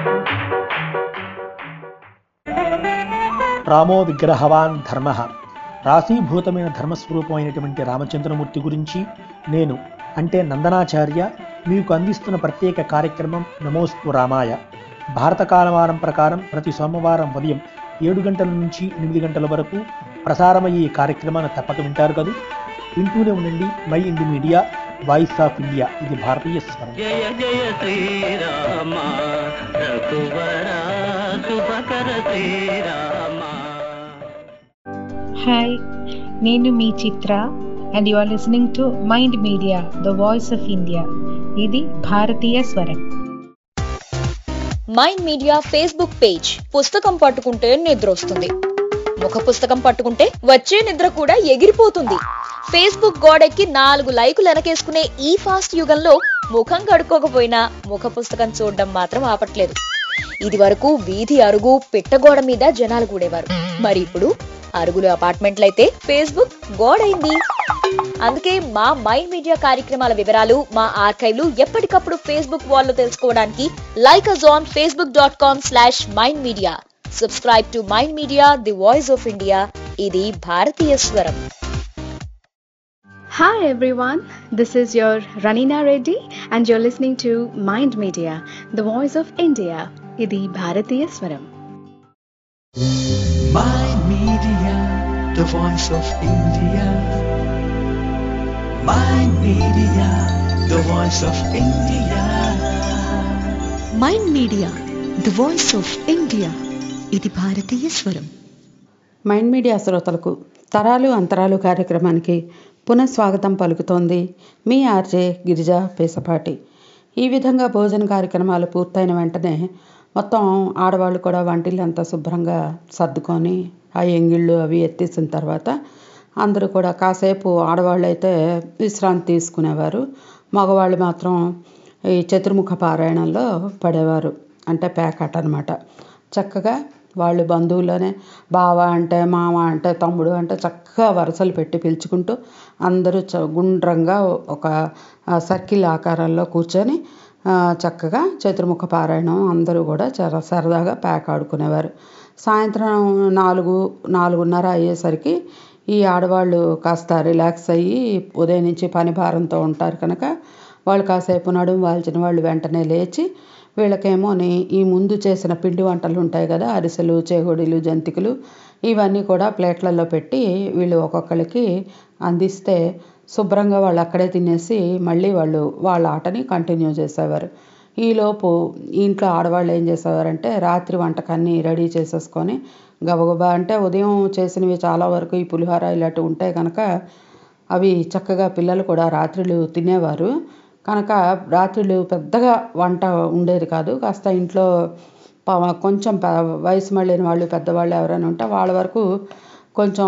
రామో విగ్రహవాన్ ధర్మ రాశీభూతమైన ధర్మస్వరూపమైనటువంటి రామచంద్రమూర్తి గురించి నేను అంటే నందనాచార్య మీకు అందిస్తున్న ప్రత్యేక కార్యక్రమం నమోస్తు రామాయ భారత కాలమానం ప్రకారం ప్రతి సోమవారం ఉదయం ఏడు గంటల నుంచి ఎనిమిది గంటల వరకు ప్రసారమయ్యే ఈ కార్యక్రమాన్ని తప్పక వింటారు కదా వింటూనే ఉండండి mind media voice of India ఇది భారతీయ స్వరం జయ జయ శ్రీరామ రఘువర శుభకర శ్రీరామ హాయ్ నేను మీ Chitra and you are listening to mind media the voice of India ఇది భారతీయ స్వరం మైండ్ మీడియా ఫేస్బుక్ పేజ్ పుస్తకం పట్టుకుంటే నిద్ర వస్తుంది ముఖ పుస్తకం పట్టుకుంటే వచ్చే నిద్ర కూడా ఎగిరిపోతుంది ఫేస్బుక్ గోడెక్కి నాలుగు లైకులు వెనకేసుకునే ఈ ఫాస్ట్ యుగంలో ముఖం కడుక్కోకపోయినా ముఖ పుస్తకం చూడడం మాత్రం ఆపట్లేదు ఇది వరకు వీధి అరుగు పిట్టగోడ మీద జనాలు కూడేవారు మరి ఇప్పుడు అరుగులు అపార్ట్మెంట్లయితే ఫేస్బుక్ గోడైంది అందుకే మా మైండ్ మీడియా కార్యక్రమాల వివరాలు మా ఆర్కైవ్లు ఎప్పటికప్పుడు ఫేస్బుక్ వాల్లో తెలుసుకోవడానికి like us on Facebook dot com slash mind media subscribe to mind media the voice of India ఇది భారతీయ స్వరం Hi everyone, this is your Ranina Reddy and you're listening to Mind Media, the voice of India. Idi Bharatiya Swaram. Mind Media, the voice of India. Mind Media, the voice of India. Mind media the voice of India ఇది భారతీయ స్వరం mind media శ్రోతలకు తరాలు అంతరాలు కార్యక్రమానికి పునఃస్వాగతం పలుకుతోంది మీ RJ Girija పేసపాటి ఈ విధంగా భోజన కార్యక్రమాలు పూర్తయిన వెంటనే మొత్తం ఆడవాళ్ళు కూడా వంటిల్లంతా శుభ్రంగా సర్దుకొని ఆ ఎంగిళ్ళు అవి ఎత్తేసిన తర్వాత అందరూ కూడా కాసేపు ఆడవాళ్ళు అయితే విశ్రాంతి తీసుకునేవారు మగవాళ్ళు మాత్రం ఈ చతుర్ముఖ పారాయణంలో పడేవారు అంటే ప్యాకట్ అనమాట చక్కగా వాళ్ళు బంధువులోనే బావ అంటే మామ అంటే తమ్ముడు అంటే చక్కగా వరుసలు పెట్టి పిలుచుకుంటూ అందరూ చ గుండ్రంగా ఒక ఆ, సర్కిల్ ఆకారంలో కూర్చొని ఆ, చక్కగా చతుర్ముఖ పారాయణం అందరూ కూడా చాలా సరదాగా ప్యాక్ ఆడుకునేవారు సాయంత్రం నాలుగు నాలుగున్నర అయ్యేసరికి ఈ ఆడవాళ్ళు కాస్త రిలాక్స్ అయ్యి ఉదయం నుంచి పని భారంతో ఉంటారు కనుక వాళ్ళు కాసేపు నడుము వాల్చిన వాళ్ళు వెంటనే లేచి వీళ్ళకేమోని ఈ ముందు చేసిన పిండి వంటలు ఉంటాయి కదా అరిసెలు చేగోడీలు జంతికలు ఇవన్నీ కూడా ప్లేట్లలో పెట్టి వీళ్ళు ఒక్కొక్కరికి అందిస్తే శుభ్రంగా వాళ్ళు అక్కడే తినేసి మళ్ళీ వాళ్ళు వాళ్ళ ఆటని కంటిన్యూ చేసేవారు ఈలోపు ఇంట్లో ఆడవాళ్ళు ఏం చేసేవారంటే రాత్రి వంటకాన్ని రెడీ చేసేసుకొని గబగబా అంటే ఉదయం చేసినవి చాలా వరకు ఈ పులిహోర ఇలాంటివి ఉంటాయి కనుక అవి చక్కగా పిల్లలు కూడా రాత్రులు తినేవారు కనుక రాత్రులు పెద్దగా వంట ఉండేది కాదు కాస్త ఇంట్లో ప- కొంచెం ప- వయసు మళ్ళిన వాళ్ళు పెద్దవాళ్ళు ఎవరైనా ఉంటే వాళ్ళ వరకు కొంచెం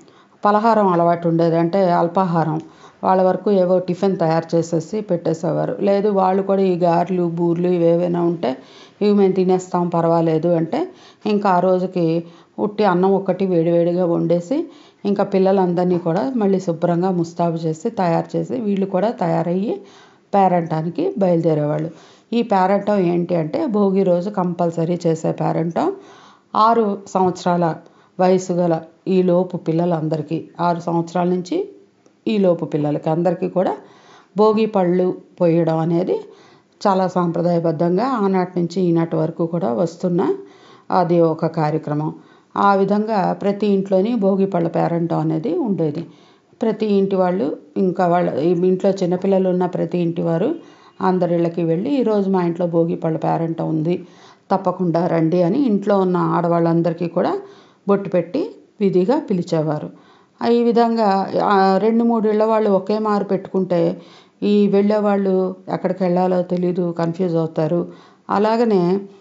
పలహారం అలవాటు ఉండేది అంటే అల్పాహారం వాళ్ళ వరకు ఏవో టిఫిన్ తయారు చేసేసి పెట్టేసేవారు లేదు వాళ్ళు కూడా ఈ గారెలు బూర్లు ఇవేవైనా ఉంటే ఇవి మేము తినేస్తాం పర్వాలేదు అంటే ఇంకా ఆ రోజుకి ఉట్టి అన్నం ఒకటి వేడివేడిగా వండేసి ఇంకా పిల్లలందరినీ కూడా మళ్ళీ శుభ్రంగా ముస్తాబు చేసి తయారు చేసి వీళ్ళు కూడా తయారయ్యి పేరంటానికి బయలుదేరేవాళ్ళు ఈ పేరంటం ఏంటి అంటే భోగి రోజు కంపల్సరీ చేసే పేరంటం ఆరు సంవత్సరాల వయసు గల ఈ లోపు పిల్లలందరికీ ఆరు సంవత్సరాల నుంచి ఈ లోపు పిల్లలకి అందరికీ కూడా భోగి పళ్ళు పోయడం అనేది చాలా సాంప్రదాయబద్ధంగా ఆనాటి నుంచి ఈనాటి వరకు కూడా వస్తున్న అది ఒక కార్యక్రమం ఆ విధంగా ప్రతి ఇంట్లోని భోగి పళ్ళ పేరంటం అనేది ఉండేది ప్రతి ఇంటి వాళ్ళు ఇంకా వాళ్ళ ఈ ఇంట్లో చిన్నపిల్లలు ఉన్న ప్రతి ఇంటి వారు అందరి ఇళ్ళకి వెళ్ళి ఈరోజు మా ఇంట్లో భోగి పళ్ళ పేరంటం ఉంది తప్పకుండా రండి అని ఇంట్లో ఉన్న ఆడవాళ్ళందరికీ కూడా బొట్టు పెట్టి విధిగా పిలిచేవారు ఆ ఈ విధంగా ఆ రెండు మూడు ఇళ్ళ వాళ్ళు ఒకే మారు పెట్టుకుంటే ఈ వెళ్ళేవాళ్ళు ఎక్కడికి వెళ్ళాలో తెలీదు కన్ఫ్యూజ్ అవుతారు అలాగనే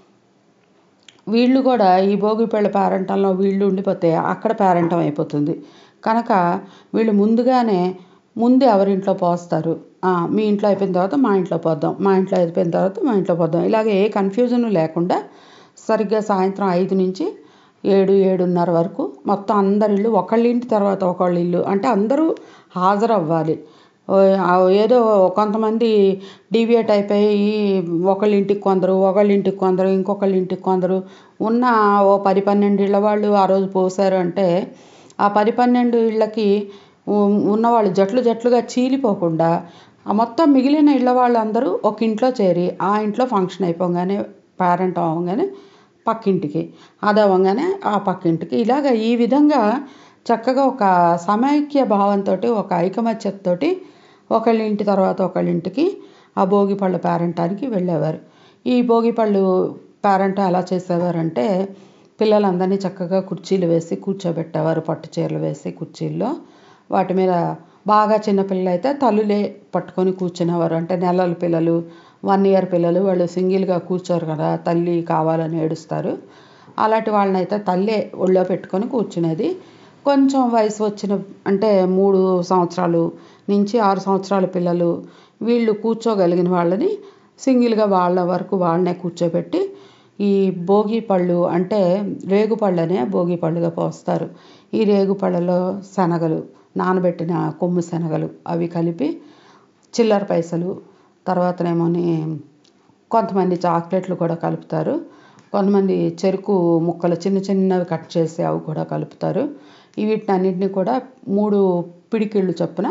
వీళ్ళు కూడా ఈ భోగిపళ్ళ పేరంటంలో వీళ్ళు ఉండిపోతే అక్కడ పేరంటం అయిపోతుంది కనుక వీళ్ళు ముందుగానే ముందు ఎవరింట్లో పోస్తారు ఆ, మీ ఇంట్లో అయిపోయిన తర్వాత మా ఇంట్లో పోద్దాం మా ఇంట్లో అయిపోయిన తర్వాత మా ఇంట్లో పోద్దాం ఇలాగే ఏ కన్ఫ్యూజన్ లేకుండా సరిగ్గా సాయంత్రం ఐదు నుంచి ఏడు ఏడున్నర వరకు మొత్తం అందరి ఇల్లు ఒకళ్ళ ఇంటి తర్వాత ఒకళ్ళ ఇల్లు అంటే అందరూ హాజరవ్వాలి ఓ, ఆ ఏదో కొంతమంది డీవియేట్ అయిపోయి ఒకళ్ళ ఇంటికి కొందరు ఒకళ్ళ ఇంటికి కొందరు ఇంకొకళ్ళ ఇంటికి కొందరు ఉన్న ఓ పది పన్నెండు ఇళ్ళ వాళ్ళు ఆ రోజు పోసారు అంటే ఆ పది పన్నెండు ఇళ్ళకి ఉ- ఉన్నవాళ్ళు జట్లు జట్లుగా చీలిపోకుండా ఆ మొత్తం మిగిలిన ఇళ్ళ వాళ్ళందరూ ఒక ఇంట్లో చేరి ఆ ఇంట్లో ఫంక్షన్ అయిపోగానే పేరెంట్ అవ్వగానే పక్కింటికి అది అవ్వగానే ఆ పక్కింటికి ఇలాగ ఈ విధంగా చక్కగా ఒక సమైక్య భావంతో ఒక ఐకమత్యతోటి ఒకళ్ళ ఇంటి తర్వాత ఒకళ్ళ ఇంటికి ఆ భోగి పళ్ళు పేరంటానికి వెళ్ళేవారు ఈ భోగి పళ్ళు పేరెంట్ ఎలా చేసేవారంటే పిల్లలందరినీ చక్కగా కుర్చీలు వేసి కూర్చోబెట్టేవారు పట్టు చీరలు వేసి కుర్చీల్లో వాటి మీద బాగా చిన్న పిల్లలు అయితే తల్లులే పట్టుకొని కూర్చునేవారు అంటే నెలల పిల్లలు వన్ ఇయర్ పిల్లలు వాళ్ళు సింగిల్గా కూర్చోరు కదా తల్లి కావాలని ఏడుస్తారు అలాంటి వాళ్ళని అయితే తల్లే ఒళ్ళో పెట్టుకొని కూర్చునేది కొంచెం వయసు వచ్చిన అంటే మూడు సంవత్సరాలు నుంచి ఆరు సంవత్సరాల పిల్లలు వీళ్ళు కూర్చోగలిగిన వాళ్ళని సింగిల్గా వాళ్ళ వరకు వాళ్ళనే కూర్చోబెట్టి ఈ భోగి పళ్ళు అంటే రేగుపళ్ళనే భోగి పళ్ళుగా పోస్తారు ఈ రేగుపళ్ళలో శనగలు నానబెట్టిన కొమ్ము శనగలు అవి కలిపి చిల్లర పైసలు తర్వాతనేమోని కొంతమంది చాక్లెట్లు కూడా కలుపుతారు కొంతమంది చెరుకు ముక్కలు చిన్న చిన్నవి కట్ చేసి అవి కూడా కలుపుతారు ఈ వీటినన్నింటినీ కూడా మూడు పిడికిళ్ళు చొప్పున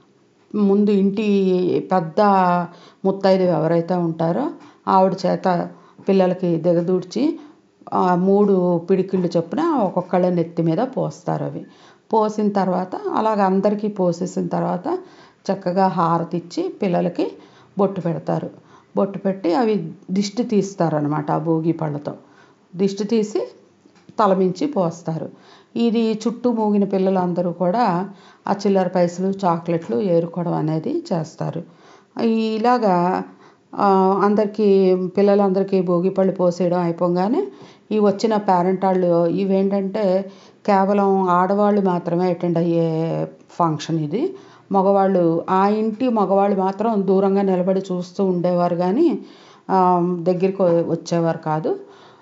ముందు ఇంటి పెద్ద ముత్తైదు ఎవరైతే ఉంటారో ఆవిడ చేత పిల్లలకి దిగదూడ్చి ఆ మూడు పిడికిళ్ళు చొప్పున ఒక్కొక్కళ్ళ నెత్తి మీద పోస్తారు అవి పోసిన తర్వాత అలాగ అందరికీ పోసేసిన తర్వాత చక్కగా హారతి ఇచ్చి పిల్లలకి బొట్టు పెడతారు బొట్టు పెట్టి అవి దిష్టి తీస్తారనమాట ఆ భోగి పళ్ళతో దిష్టి తీసి తలమించి పోస్తారు ఇది చుట్టూ మూగిన పిల్లలందరూ కూడా ఆ చిల్లర పైసలు చాక్లెట్లు ఏరుకోవడం అనేది చేస్తారు ఇలాగా ఆ, అందరికీ పిల్లలందరికీ భోగి పళ్ళు పోసేయడం అయిపోగానే ఈ వచ్చిన పేరెంట్ వాళ్ళు ఇవేంటంటే కేవలం ఆడవాళ్ళు మాత్రమే అటెండ్ అయ్యే ఫంక్షన్ ఇది మగవాళ్ళు ఆ ఇంటి మగవాళ్ళు మాత్రం దూరంగా నిలబడి చూస్తూ ఉండేవారు కానీ ఆ, దగ్గరికి వచ్చేవారు కాదు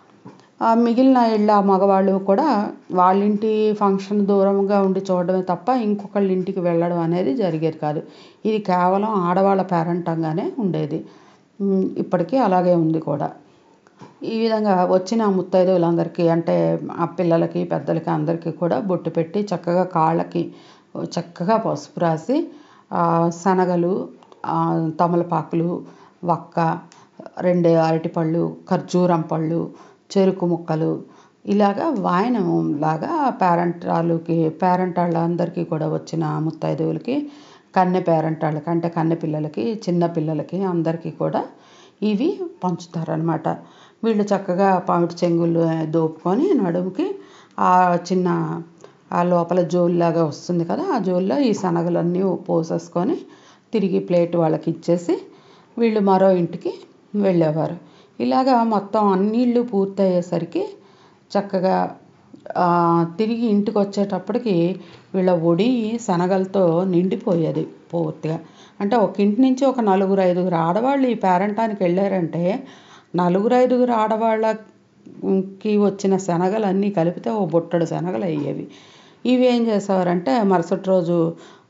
ఆ మిగిలిన ఇళ్ళ మగవాళ్ళు కూడా వాళ్ళ ఇంటి ఫంక్షన్ దూరంగా ఉండి చూడడమే తప్ప ఇంకొకళ్ళ ఇంటికి వెళ్ళడం అనేది జరిగేది కాదు ఇది కేవలం ఆడవాళ్ళ పేరంటంగానే ఉండేది ఉమ్, ఇప్పటికీ అలాగే ఉంది కూడా ఈ విధంగా వచ్చిన ముత్తైదువులందరికీ అంటే ఆ పిల్లలకి పెద్దలకి అందరికీ కూడా బొట్టు పెట్టి చక్కగా కాళ్ళకి చక్కగా పసుపు రాసి ఆ, శనగలు ఆ, తమలపాకులు వక్క రెండు అరటిపళ్ళు ఖర్జూరం పళ్ళు చెరుకు ముక్కలు ఇలాగా వాయనం లాగా పేరెంటాళ్ళకి పేరెంటాళ్ళందరికీ కూడా వచ్చిన ముత్తైదువులకి కన్నె పేరెంటాళ్ళకి అంటే కన్నె పిల్లలకి చిన్న పిల్లలకి అందరికీ కూడా ఇవి పంచుతారనమాట వీళ్ళు చక్కగా పామిటి చెంగులు దోపుకొని నడుముకి ఆ చిన్న ఆ లోపల జోలులాగా వస్తుంది కదా ఆ జోల్లో ఈ శనగలన్నీ పోసేసుకొని తిరిగి ప్లేట్ వాళ్ళకి ఇచ్చేసి వీళ్ళు మరో ఇంటికి వెళ్ళేవారు ఇలాగా మొత్తం అన్ని ఇళ్ళు పూర్తయ్యేసరికి చక్కగా ఆ, తిరిగి ఇంటికి వచ్చేటప్పటికి వీళ్ళ ఒడి శనగలతో నిండిపోయేది పూర్తిగా అంటే ఒక ఇంటి నుంచి ఒక నలుగురు ఐదుగురు ఆడవాళ్ళు ఈ పేరంటానికి వెళ్ళారంటే నలుగురు ఐదుగురు ఆడవాళ్ళకి వచ్చిన శనగలన్నీ కలిపితే ఓ బుట్టడు శనగలు అయ్యేవి ఇవి ఏం చేసేవారంటే మరుసటి రోజు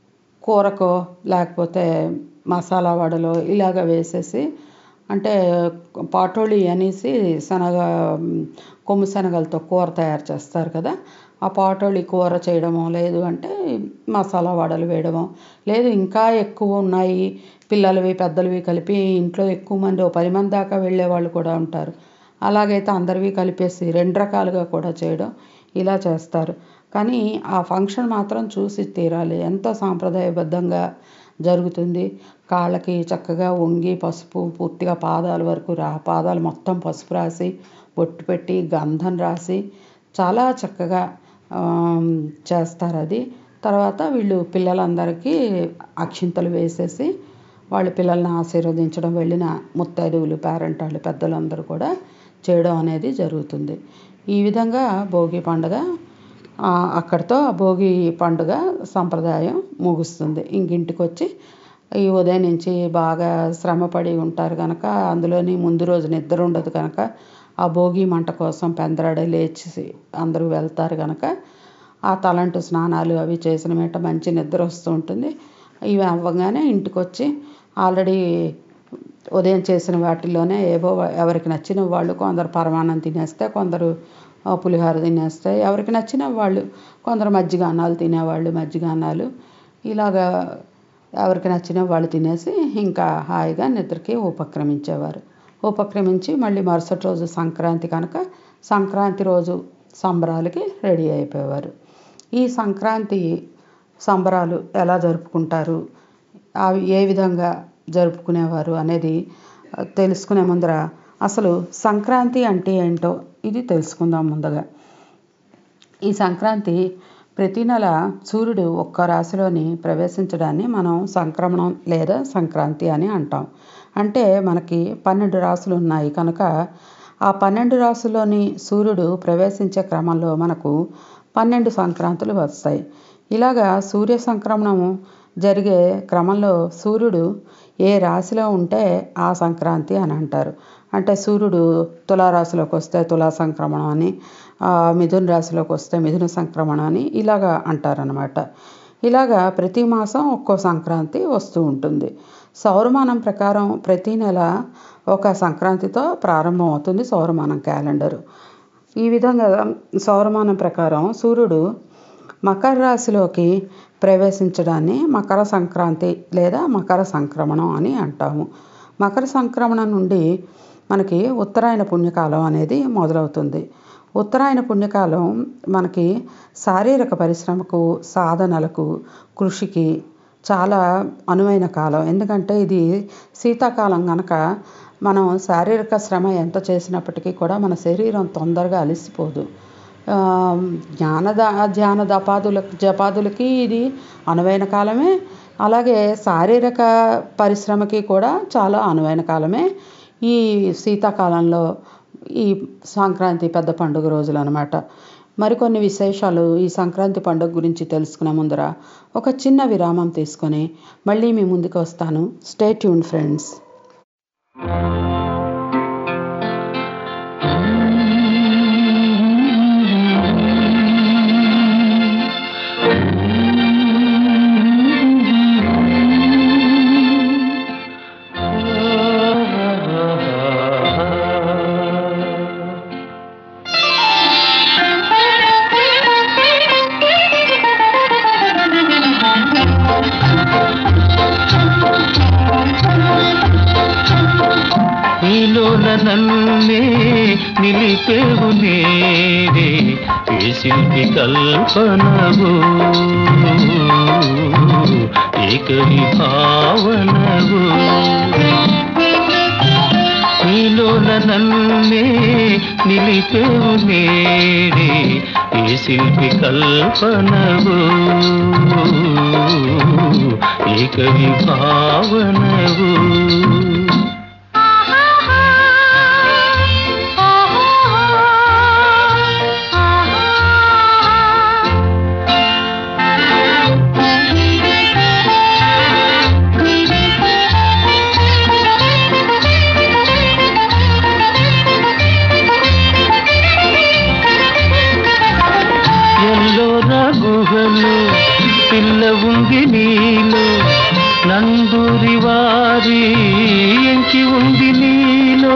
కూరకో లేకపోతే మసాలా వడలో ఇలాగ వేసేసి అంటే పాటోళి అనేసి శనగ కొమ్ము శనగలతో కూర తయారు చేస్తారు కదా ఆ పాటోళి కూర చేయడమో లేదు అంటే మసాలా వడలు వేయడమో లేదు ఇంకా ఎక్కువ ఉన్నాయి పిల్లలవి పెద్దలవి కలిపి ఇంట్లో ఎక్కువ మంది ఓ పది మంది దాకా వెళ్ళే వాళ్ళు కూడా ఉంటారు అలాగైతే అందరివి కలిపేసి రెండు రకాలుగా కూడా చేయడం ఇలా చేస్తారు కానీ ఆ ఫంక్షన్ మాత్రం చూసి తీరాలి ఎంతో సాంప్రదాయబద్ధంగా జరుగుతుంది కాళ్ళకి చక్కగా వంగి పసుపు పూర్తిగా పాదాల వరకు రా పాదాలు మొత్తం పసుపు రాసి బొట్టు పెట్టి గంధం రాసి చాలా చక్కగా ఆమ్, చేస్తారు అది తర్వాత వీళ్ళు పిల్లలందరికీ అక్షింతలు వేసేసి వాళ్ళ పిల్లల్ని ఆశీర్వదించడం వెళ్ళిన ముత్తైదువులు పేరెంట్ వాళ్ళు పెద్దలందరూ కూడా చేయడం అనేది జరుగుతుంది ఈ విధంగా భోగి పండుగ ఆ, అక్కడితో ఆ భోగి పండుగ సంప్రదాయం ముగుస్తుంది ఇంక ఇంటికి వచ్చి ఈ ఉదయం నుంచి బాగా శ్రమపడి ఉంటారు కనుక అందులోని ముందు రోజు నిద్ర ఉండదు కనుక ఆ భోగి మంట కోసం పెందరాడే లేచి అందరూ వెళ్తారు కనుక ఆ తలంటు స్నానాలు అవి చేసిన మీట మంచి నిద్ర వస్తూ ఉంటుంది ఇవి అవ్వగానే ఇంటికి వచ్చి ఆల్రెడీ ఉదయం చేసిన వాటిల్లోనే ఏవో ఎవరికి నచ్చిన వాళ్ళు కొందరు పరమాన్నం తినేస్తే కొందరు ఆ, పులిహోర తినేస్తాయి ఎవరికి నచ్చిన వాళ్ళు కొందరు మజ్జిగ అన్నాలు తినేవాళ్ళు మజ్జిగ అన్నాలు ఇలాగా ఎవరికి నచ్చిన వాళ్ళు తినేసి ఇంకా హాయిగా నిద్రకి ఉపక్రమించేవారు ఉపక్రమించి మళ్ళీ మరుసటి రోజు సంక్రాంతి కనుక సంక్రాంతి రోజు సంబరాలకి రెడీ అయిపోయేవారు ఈ సంక్రాంతి సంబరాలు ఎలా జరుపుకుంటారు అవి ఏ విధంగా జరుపుకునేవారు అనేది ఆ, తెలుసుకునే ముందర అసలు సంక్రాంతి అంటే ఏంటో ఇది తెలుసుకుందాం ముందుగా ఈ సంక్రాంతి ప్రతి నెల సూర్యుడు ఒక్క రాశిలోని ప్రవేశించడాన్ని మనం సంక్రమణం లేదా సంక్రాంతి అని అంటాం అంటే మనకి పన్నెండు రాసులు ఉన్నాయి కనుక ఆ పన్నెండు రాసుల్లోని సూర్యుడు ప్రవేశించే క్రమంలో మనకు పన్నెండు సంక్రాంతులు వస్తాయి ఇలాగా సూర్య సంక్రమణం జరిగే క్రమంలో సూర్యుడు ఏ రాశిలో ఉంటే ఆ సంక్రాంతి అని అంటారు అంటే సూర్యుడు తులారాశిలోకి వస్తే తులా సంక్రమణం అని ఆ, మిథున రాశిలోకి వస్తే మిథున సంక్రమణం అని ఇలాగా అంటారనమాట ఇలాగా ప్రతి మాసం ఒక్కో సంక్రాంతి వస్తూ ఉంటుంది సౌరమానం ప్రకారం ప్రతి నెల ఒక సంక్రాంతితో ప్రారంభం అవుతుంది సౌరమానం క్యాలెండరు ఈ విధంగా సౌరమానం ప్రకారం సూర్యుడు మకర రాశిలోకి ప్రవేశించడాన్ని మకర సంక్రాంతి లేదా మకర సంక్రమణం అని అంటాము మకర సంక్రమణం నుండి మనకి ఉత్తరాయణ పుణ్యకాలం అనేది మొదలవుతుంది ఉత్తరాయణ పుణ్యకాలం మనకి శారీరక పరిశ్రమకు సాధనలకు కృషికి చాలా అనువైన కాలం ఎందుకంటే ఇది శీతాకాలం కనుక మనం శారీరక శ్రమ ఎంత చేసినప్పటికీ కూడా మన శరీరం తొందరగా అలసిపోదు ఆ, జ్ఞానద ధ్యాన దపాదుల జపాదులకి ఇది అనువైన కాలమే అలాగే శారీరక పరిశ్రమకి కూడా చాలా అనువైన కాలమే ఈ శీతాకాలంలో ఈ సంక్రాంతి పెద్ద పండుగ రోజులు అనమాట మరికొన్ని విశేషాలు ఈ సంక్రాంతి పండుగ గురించి తెలుసుకునే ముందర ఒక చిన్న విరామం తీసుకొని మళ్ళీ మీ ముందుకు వస్తాను స్టే ట్యూన్ ఫ్రెండ్స్ నీలోన నన్నే నిలిపేవు నేరే ఏ శిల్పి కల్పనవు ఏకరి భావనవు నీలోన నన్నే నిలిపేవు నేరే ఏ శిల్పి కల్పనవు ఏకరి భావనవు ఎల్లోర గుహలు పిల్ల ఉంది నీలో నందూరి వారి ఎంకి ఉంది నీలో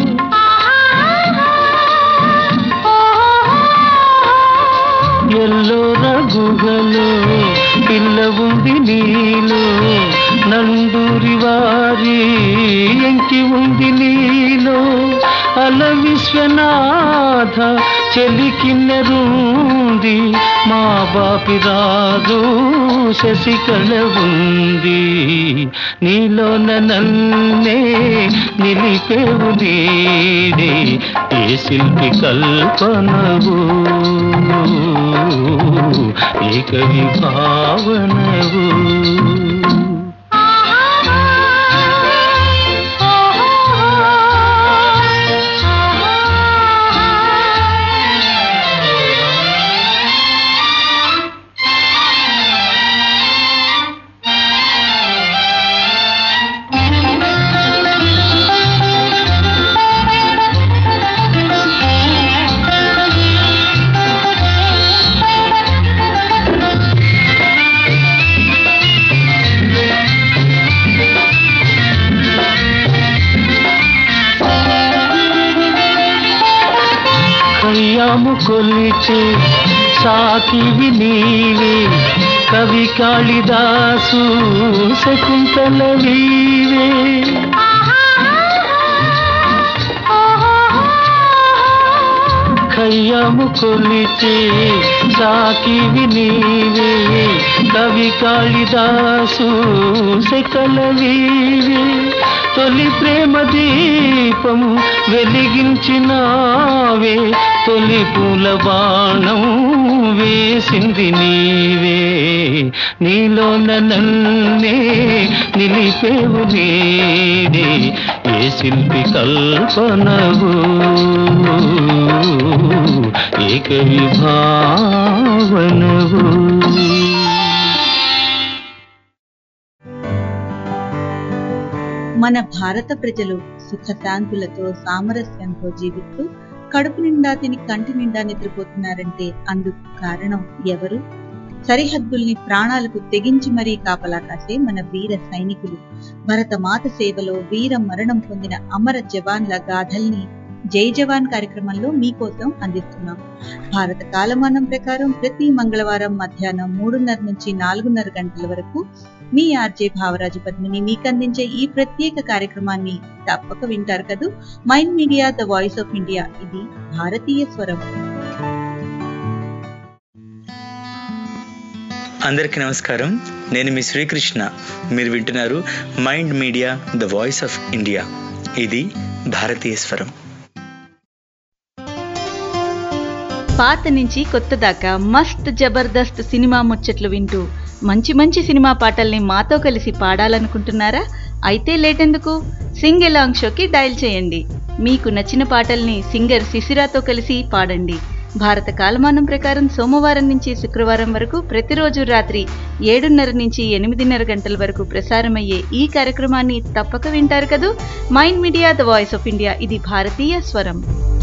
ఎల్లోర గుహలు పిల్ల ఉంది నీలో నందూరి వారి ఎంకి ఉంది నీలో అల విశ్వనాథ చెలికిన్నరుంది మా బాపి రాదు శశికళ ఉంది నీలోన నన్నే నిలిపేవు నీడే ఏ శిల్పి కల్పనవు ఏ కవి భావనవు కయ్యాము కొలిచే సాకివి నీవే కవి కాళిదాసు శకుంతల వీవే కయ్యాము కొలిచే సాకివి నీవే కవి కాళిదాసు శకల వీవే తొలి ప్రేమ దీపం వెలిగించినావే తొలి పూల బాణం వేసింది నీవే నీలో నన్నే నిలిపేవు నీడే ఏ శిల్పి కల్పనవు ఏక విభావనవు మన భారత ప్రజలు సుఖశాంతులతో సామరస్యంతో జీవిస్తూ కడుపు నిండా తిని కంటి నిండా నిద్రపోతున్నారంటే అందుకు కారణం ఎవరు సరిహద్దుల్ని ప్రాణాలకు తెగించి మరీ కాపలా కాసే మన వీర సైనికులు భరత మాత సేవలో వీర మరణం పొందిన అమర జవాన్ల గాథల్ని జై జవాన్ కార్యక్రమంలో మీకోసం అందిస్తున్నాం భారత కాలమానం ప్రకారం ప్రతి మంగళవారం మధ్యాహ్నం మూడున్నర నుంచి నాలుగున్నర గంటల వరకు మీ ఆర్జే భావరాజు పద్మిని మీకు అందించే ఈ ప్రత్యేక కార్యక్రమాన్ని తప్పక వింటారు కదూ mind media the voice of India ఇది భారతీయ స్వరం అందరికీ నమస్కారం నేను మీ శ్రీకృష్ణ మీరు వింటున్నారు mind media the voice of India ఇది భారతీయ స్వరం పాత నుంచి కొత్త దాకా మస్త్ జబర్దస్త్ సినిమా ముచ్చట్లు వింటూ మంచి మంచి సినిమా పాటల్ని మాతో కలిసి పాడాలనుకుంటున్నారా అయితే లేటెందుకు సింగ్ ఎలాంగ్ షోకి డయల్ చేయండి మీకు నచ్చిన పాటల్ని సింగర్ శిశిరాతో కలిసి పాడండి భారత కాలమానం ప్రకారం సోమవారం నుంచి శుక్రవారం వరకు ప్రతిరోజు రాత్రి ఏడున్నర నుంచి ఎనిమిదిన్నర గంటల వరకు ప్రసారమయ్యే ఈ కార్యక్రమాన్ని తప్పక వింటారు కదూ mind media the voice of India ఇది భారతీయ స్వరం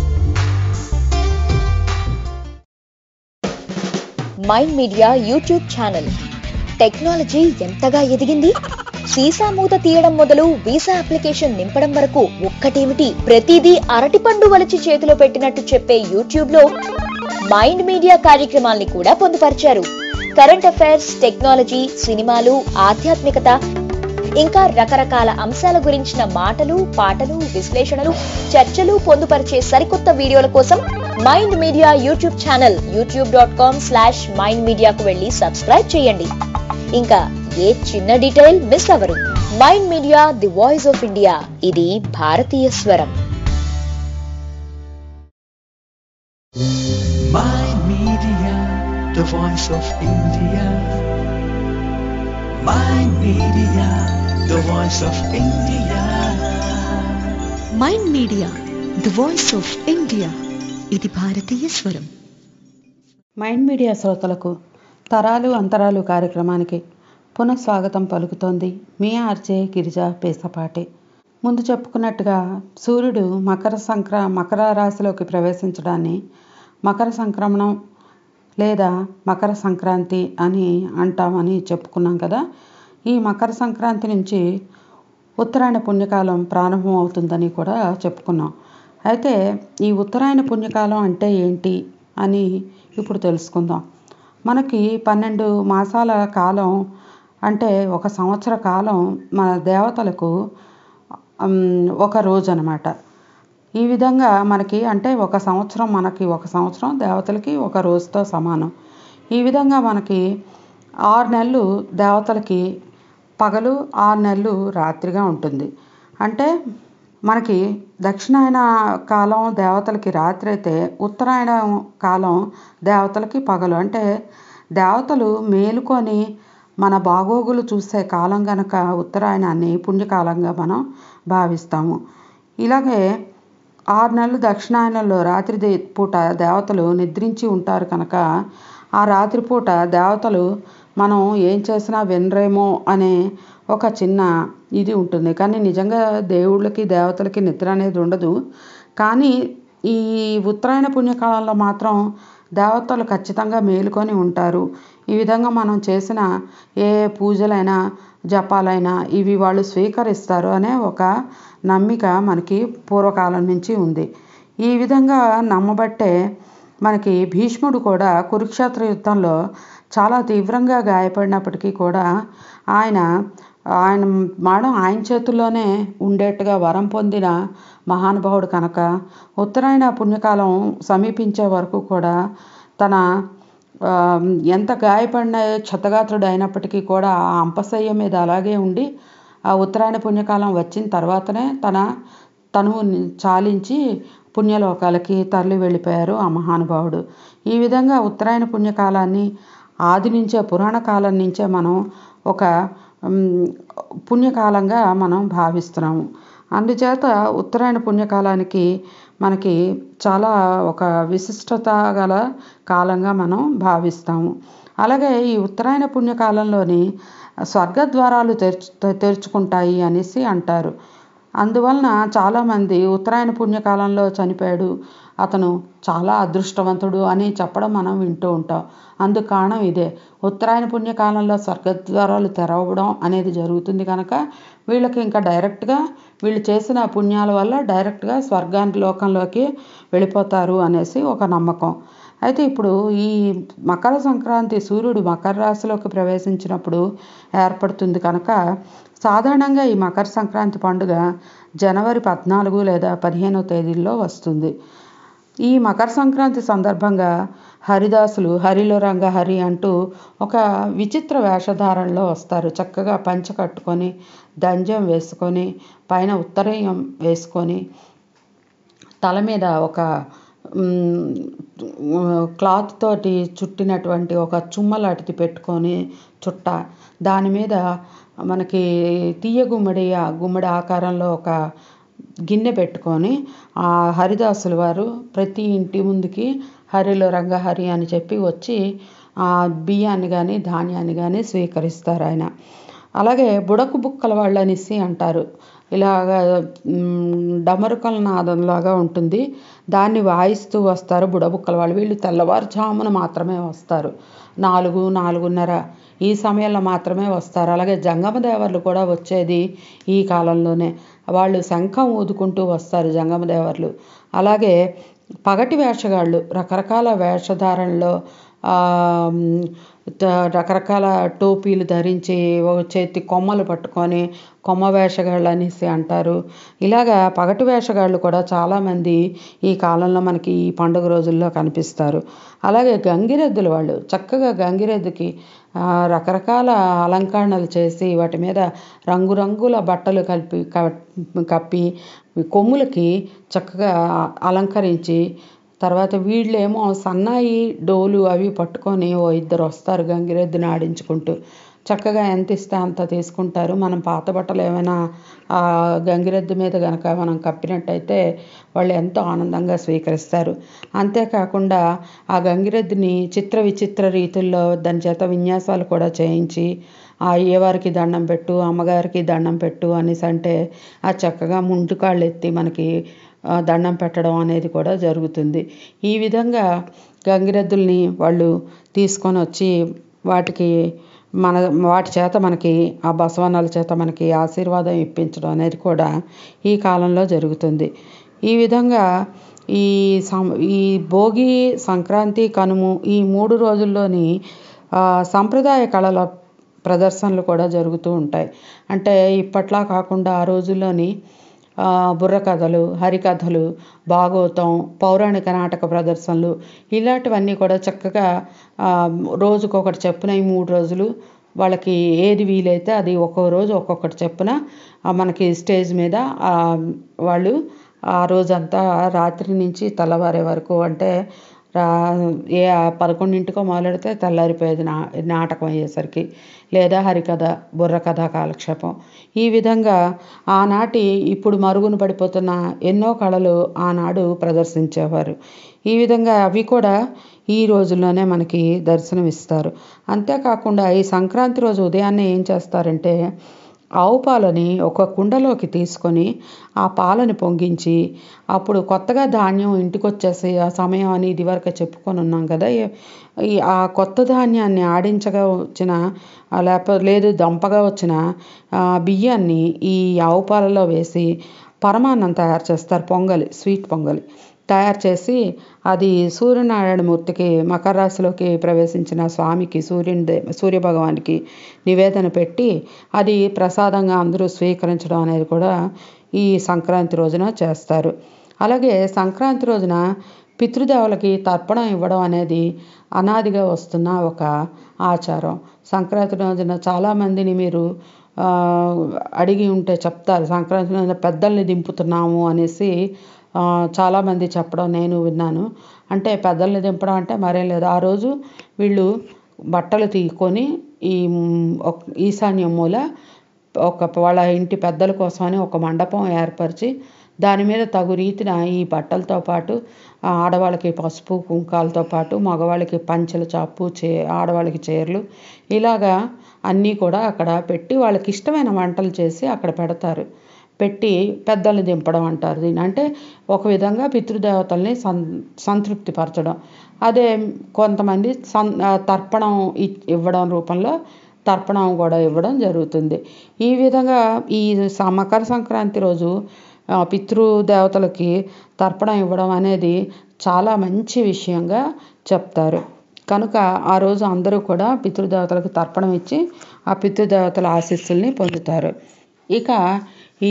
mind media YouTube channel technology ఎంతగా ఎదిగింది సీసా మూత తీయడం మొదలు వీసా అప్లికేషన్ నింపడం వరకు ఒక్కటేమిటి ప్రతిదీ అరటిపండు వలిచి చేతిలో పెట్టినట్టు చెప్పే యూట్యూబ్ లో మైండ్ మీడియా కార్యక్రమాల్ని కూడా పొందుపరిచారు కరెంట్ అఫైర్స్ టెక్నాలజీ సినిమాలు ఆధ్యాత్మికత ఇంకా రకరకాల అంశాల గురించిన మాటలు పాటలు విశ్లేషణలు చర్చలు పొందుపరిచే సరికొత్త వీడియోల కోసం mind media YouTube channel YouTube dot com slash mind మీడియాకు వెళ్ళి సబ్స్క్రైబ్ చేయండి ఇంకా ఏ చిన్న డీటెయిల్ మిస్ అవ్వరు mind media the voice of India ఇది భారతీయ స్వరం Mind Media, the voice of India. Mind Media, the voice of India. Mind media the voice of India ఇది భారతీయ స్వరం మైండ్ మీడియా శ్రోతలకు తరాలు అంతరాలు కార్యక్రమానికి పునఃస్వాగతం పలుకుతోంది మీ ఆర్జే గిరిజ పేసపాటి ముందు చెప్పుకున్నట్టుగా సూర్యుడు మకర సంక్ర మకర రాశిలోకి ప్రవేశించడాన్ని మకర సంక్రమణం లేదా మకర సంక్రాంతి అని అంటామని చెప్పుకున్నాం కదా ఈ మకర సంక్రాంతి నుంచి ఉత్తరాయణ పుణ్యకాలం ప్రారంభం అవుతుందని కూడా చెప్పుకున్నాం అయితే ఈ ఉత్తరాయణ పుణ్యకాలం అంటే ఏంటి అని ఇప్పుడు తెలుసుకుందాం మనకి పన్నెండు మాసాల కాలం అంటే ఒక సంవత్సర కాలం మన దేవతలకు ఉమ్, ఒక రోజు అనమాట ఈ విధంగా మనకి అంటే ఒక సంవత్సరం మనకి ఒక సంవత్సరం దేవతలకి ఒక రోజుతో సమానం ఈ విధంగా మనకి ఆరు నెలలు దేవతలకి పగలు ఆరు నెలలు రాత్రిగా ఉంటుంది అంటే మనకి దక్షిణాయన కాలం దేవతలకి రాత్రి అయితే ఉత్తరాయణ కాలం దేవతలకి పగలు అంటే దేవతలు మేలుకొని మన బాగోగులు చూసే కాలం గనక ఉత్తరాయణాన్ని పుణ్యకాలంగా మనం భావిస్తాము ఇలాగే ఆరు నెలలు దక్షిణాయనంలో రాత్రి దే- పూట దేవతలు నిద్రించి ఉంటారు కనుక ఆ రాత్రిపూట దేవతలు మనం ఏం చేసినా వినరేమో అనే ఒక చిన్న ఇది ఉంటుంది కానీ నిజంగా దేవుళ్ళకి దేవతలకి నిద్ర అనేది ఉండదు కానీ ఈ ఉత్తరాయణ పుణ్యకాలంలో మాత్రం దేవతలు ఖచ్చితంగా మేలుకొని ఉంటారు ఈ విధంగా మనం చేసిన ఏ పూజలైనా జపాలైనా ఇవి వాళ్ళు స్వీకరిస్తారు అనే ఒక నమ్మిక మనకి పూర్వకాలం నుంచి ఉంది ఈ విధంగా నమ్మబట్టే మనకి భీష్ముడు కూడా కురుక్షేత్ర యుద్ధంలో చాలా తీవ్రంగా గాయపడినప్పటికీ కూడా ఆయన ఆయన మాడం ఆయన చేతుల్లోనే ఉండేట్టుగా వరం పొందిన మహానుభావుడు కనుక ఉత్తరాయణ పుణ్యకాలం సమీపించే వరకు కూడా తన ఆ, ఎంత గాయపడిన క్షతగాత్రుడు అయినప్పటికీ కూడా ఆ అంపశయ్య మీద అలాగే ఉండి ఆ ఉత్తరాయణ పుణ్యకాలం వచ్చిన తర్వాతనే తన తనువుని చాలించి పుణ్యలోకాలకి తరలి వెళ్ళిపోయారు ఆ మహానుభావుడు ఈ విధంగా ఉత్తరాయణ పుణ్యకాలాన్ని ఆది నుంచే పురాణ కాలం నుంచే మనం ఒక ఉమ్, పుణ్యకాలంగా మనం భావిస్తున్నాము అందుచేత ఉత్తరాయణ పుణ్యకాలానికి మనకి చాలా ఒక విశిష్టత గల కాలంగా మనం భావిస్తాము అలాగే ఈ ఉత్తరాయణ పుణ్యకాలంలోని స్వర్గద్వారాలు తెరుచు తెరుచుకుంటాయి అనేసి అంటారు అందువలన చాలామంది ఉత్తరాయణ పుణ్యకాలంలో చనిపోయాడు అతను చాలా అదృష్టవంతుడు అని చెప్పడం మనం వింటూ ఉంటాం అందుకు కారణం ఇదే ఉత్తరాయణ పుణ్యకాలంలో స్వర్గద్వారాలు తెరవడం అనేది జరుగుతుంది కనుక వీళ్ళకి ఇంకా డైరెక్ట్గా వీళ్ళు చేసిన పుణ్యాల వల్ల డైరెక్ట్గా స్వర్గానికి లోకంలోకి వెళ్ళిపోతారు అనేసి ఒక నమ్మకం అయితే ఇప్పుడు ఈ మకర సంక్రాంతి సూర్యుడు మకర రాశిలోకి ప్రవేశించినప్పుడు ఏర్పడుతుంది కనుక సాధారణంగా ఈ మకర సంక్రాంతి పండుగ జనవరి పద్నాలుగు లేదా పదిహేనో తేదీల్లో వస్తుంది ఈ మకర సంక్రాంతి సందర్భంగా హరిదాసులు హరిలో రంగ హరి అంటూ ఒక విచిత్ర వేషధారణలో వస్తారు చక్కగా పంచ కట్టుకొని దంజం వేసుకొని పైన ఉత్తరీయం వేసుకొని తల మీద ఒక మ్, క్లాత్ తోటి చుట్టినటువంటి ఒక చుమ్మ లాంటిది పెట్టుకొని చుట్ట దాని మీద మనకి తీయ గుమ్మడి ఆ గుమ్మడి ఆకారంలో ఒక గిన్నె పెట్టుకొని ఆ హరిదాసుల వారు ప్రతి ఇంటి ముందుకి హరిలో రంగహరి అని చెప్పి వచ్చి ఆ బియ్యాన్ని కానీ ధాన్యాన్ని కానీ స్వీకరిస్తారు ఆయన అలాగే బుడకు బుక్కల వాళ్ళు అనేసి అంటారు ఇలాగ మ్, డమరుకల నాదంలాగా ఉంటుంది దాన్ని వాయిస్తూ వస్తారు బుడబుక్కల వాళ్ళు వీళ్ళు తెల్లవారుజామున మాత్రమే వస్తారు నాలుగు నాలుగున్నర ఈ సమయంలో మాత్రమే వస్తారు అలాగే జంగమ దేవర్లు కూడా వచ్చేది ఈ కాలంలోనే వాళ్ళు శంఖం ఊదుకుంటూ వస్తారు జంగమ దేవర్లు అలాగే పగటి వేషగాళ్ళు రకరకాల వేషధారణలో ఆ, మ్, త- రకరకాల టోపీలు ధరించి ఒక చేతి కొమ్మలు పట్టుకొని కొమ్మ వేషగాళ్ళు అనేసి అంటారు ఇలాగా పగటి వేషగాళ్ళు కూడా చాలామంది ఈ కాలంలో మనకి ఈ పండుగ రోజుల్లో కనిపిస్తారు అలాగే గంగిరెద్దుల వాళ్ళు చక్కగా గంగిరెద్దుకి ఆ, రకరకాల అలంకరణలు చేసి వాటి మీద రంగురంగుల బట్టలు కలిపి క- కప్పి కొమ్ములకి చక్కగా అలంకరించి తర్వాత వీళ్ళేమో సన్నాయి డోలు అవి పట్టుకొని ఓ ఇద్దరు వస్తారు గంగిరెద్దుని ఆడించుకుంటూ చక్కగా ఎంత ఇస్తే అంత తీసుకుంటారు మనం పాత బట్టలు ఏమైనా ఆ గంగిరెద్దు మీద కనుక మనం కప్పినట్టయితే వాళ్ళు ఎంతో ఆనందంగా స్వీకరిస్తారు అంతేకాకుండా ఆ గంగిరెద్దుని చిత్ర విచిత్ర రీతుల్లో దాని చేత విన్యాసాలు కూడా చేయించి ఆ అయ్యవారికి దండం పెట్టు అమ్మగారికి దండం పెట్టు అనేసి అంటే ఆ చక్కగా ముందుకాళ్ళు ఎత్తి మనకి ఆ, దండం పెట్టడం అనేది కూడా జరుగుతుంది ఈ విధంగా గంగిరెద్దుల్ని వాళ్ళు తీసుకొని వచ్చి వాటికి మన వాటి చేత మనకి ఆ బసవన్నల చేత మనకి ఆశీర్వాదం ఇప్పించడం అనేది కూడా ఈ కాలంలో జరుగుతుంది ఈ విధంగా ఈ సం ఈ భోగి సంక్రాంతి కనుము ఈ మూడు రోజుల్లోని ఆ, సంప్రదాయ కళల ప్రదర్శనలు కూడా జరుగుతూ ఉంటాయి అంటే ఇప్పట్లా కాకుండా ఆ రోజుల్లోని ఆ, బుర్రకథలు హరికథలు భాగవతం పౌరాణిక నాటక ప్రదర్శనలు ఇలాంటివన్నీ కూడా చక్కగా ఆ, రోజుకొకటి చెప్పున ఈ మూడు రోజులు వాళ్ళకి ఏది వీలైతే అది ఒక్కో రోజు ఒక్కొక్కటి చెప్పున ఆ, మనకి స్టేజ్ మీద ఆ, వాళ్ళు ఆ రోజంతా రాత్రి నుంచి తెల్లవారే వరకు అంటే రా ఏ పదకొండింటికో మొదలెడితే తెల్లారిపోయేది నా నాటకం అయ్యేసరికి లేదా హరికథ బుర్రకథ కాలక్షేపం ఈ విధంగా ఆనాటి ఇప్పుడు మరుగున పడిపోతున్న ఎన్నో కళలు ఆనాడు ప్రదర్శించేవారు ఈ విధంగా అవి కూడా ఈ రోజుల్లోనే మనకి దర్శనమిస్తారు అంతేకాకుండా ఈ సంక్రాంతి రోజు ఉదయాన్నే ఏం చేస్తారంటే ఆవు పాలని ఒక కుండలోకి తీసుకొని ఆ పాలని పొంగించి అప్పుడు కొత్తగా ధాన్యం ఇంటికి వచ్చేసి ఆ సమయం అని ఇదివరకు చెప్పుకొని ఉన్నాం కదా ఈ- ఈ ఆ కొత్త ధాన్యాన్ని ఆడించగా వచ్చిన ఆ లేకపోతే లేదు దంపగా వచ్చిన ఆ బియ్యాన్ని ఈ ఆవు పాలలో వేసి పరమాన్నం తయారు చేస్తారు పొంగలి స్వీట్ పొంగలి తయారు చేసి అది సూర్యనారాయణ మూర్తికి మకర రాశిలోకి ప్రవేశించిన స్వామికి సూర్యుని సూర్యభగవానికి నివేదన పెట్టి అది ప్రసాదంగా అందరూ స్వీకరించడం అనేది కూడా ఈ సంక్రాంతి రోజున చేస్తారు అలాగే సంక్రాంతి రోజున పితృదేవులకి తర్పణం ఇవ్వడం అనేది అనాదిగా వస్తున్న ఒక ఆచారం సంక్రాంతి రోజున చాలామందిని మీరు ఆ, అడిగి ఉంటే చెప్తారు సంక్రాంతి రోజున పెద్దల్ని దింపుతున్నాము అనేసి ఆ, చాలామంది చెప్పడం నేను విన్నాను అంటే పెద్దల్ని దింపడం అంటే మరేం లేదు ఆ రోజు వీళ్ళు బట్టలు తీసుకొని ఈ మ్, ఒక- ఈశాన్య మూల ఒక వాళ్ళ ఇంటి పెద్దల కోసమని ఒక మండపం ఏర్పరిచి దాని మీద తగు రీతిన ఈ బట్టలతో పాటు ఆ, ఆడవాళ్ళకి పసుపు కుంకాలతో పాటు మగవాళ్ళకి పంచెల చాపు చే ఆడవాళ్ళకి చీరలు ఇలాగా అన్నీ కూడా అక్కడ పెట్టి వాళ్ళకి ఇష్టమైన వంటలు చేసి అక్కడ పెడతారు పెట్టి పెద్దల్ని దింపడం అంటారు దీన్ని అంటే ఒక విధంగా పితృదేవతల్ని సం సంతృప్తిపరచడం అదే కొంతమంది సం ఆ, తర్పణం ఇ- ఇవ్వడం రూపంలో తర్పణం కూడా ఇవ్వడం జరుగుతుంది ఈ విధంగా ఈ స- మకర సంక్రాంతి రోజు ఆ, పితృదేవతలకి తర్పణం ఇవ్వడం అనేది చాలా మంచి విషయంగా చెప్తారు కనుక ఆ రోజు అందరూ కూడా పితృదేవతలకు తర్పణం ఇచ్చి ఆ పితృదేవతల ఆశీస్సుల్ని పొందుతారు ఇక ఈ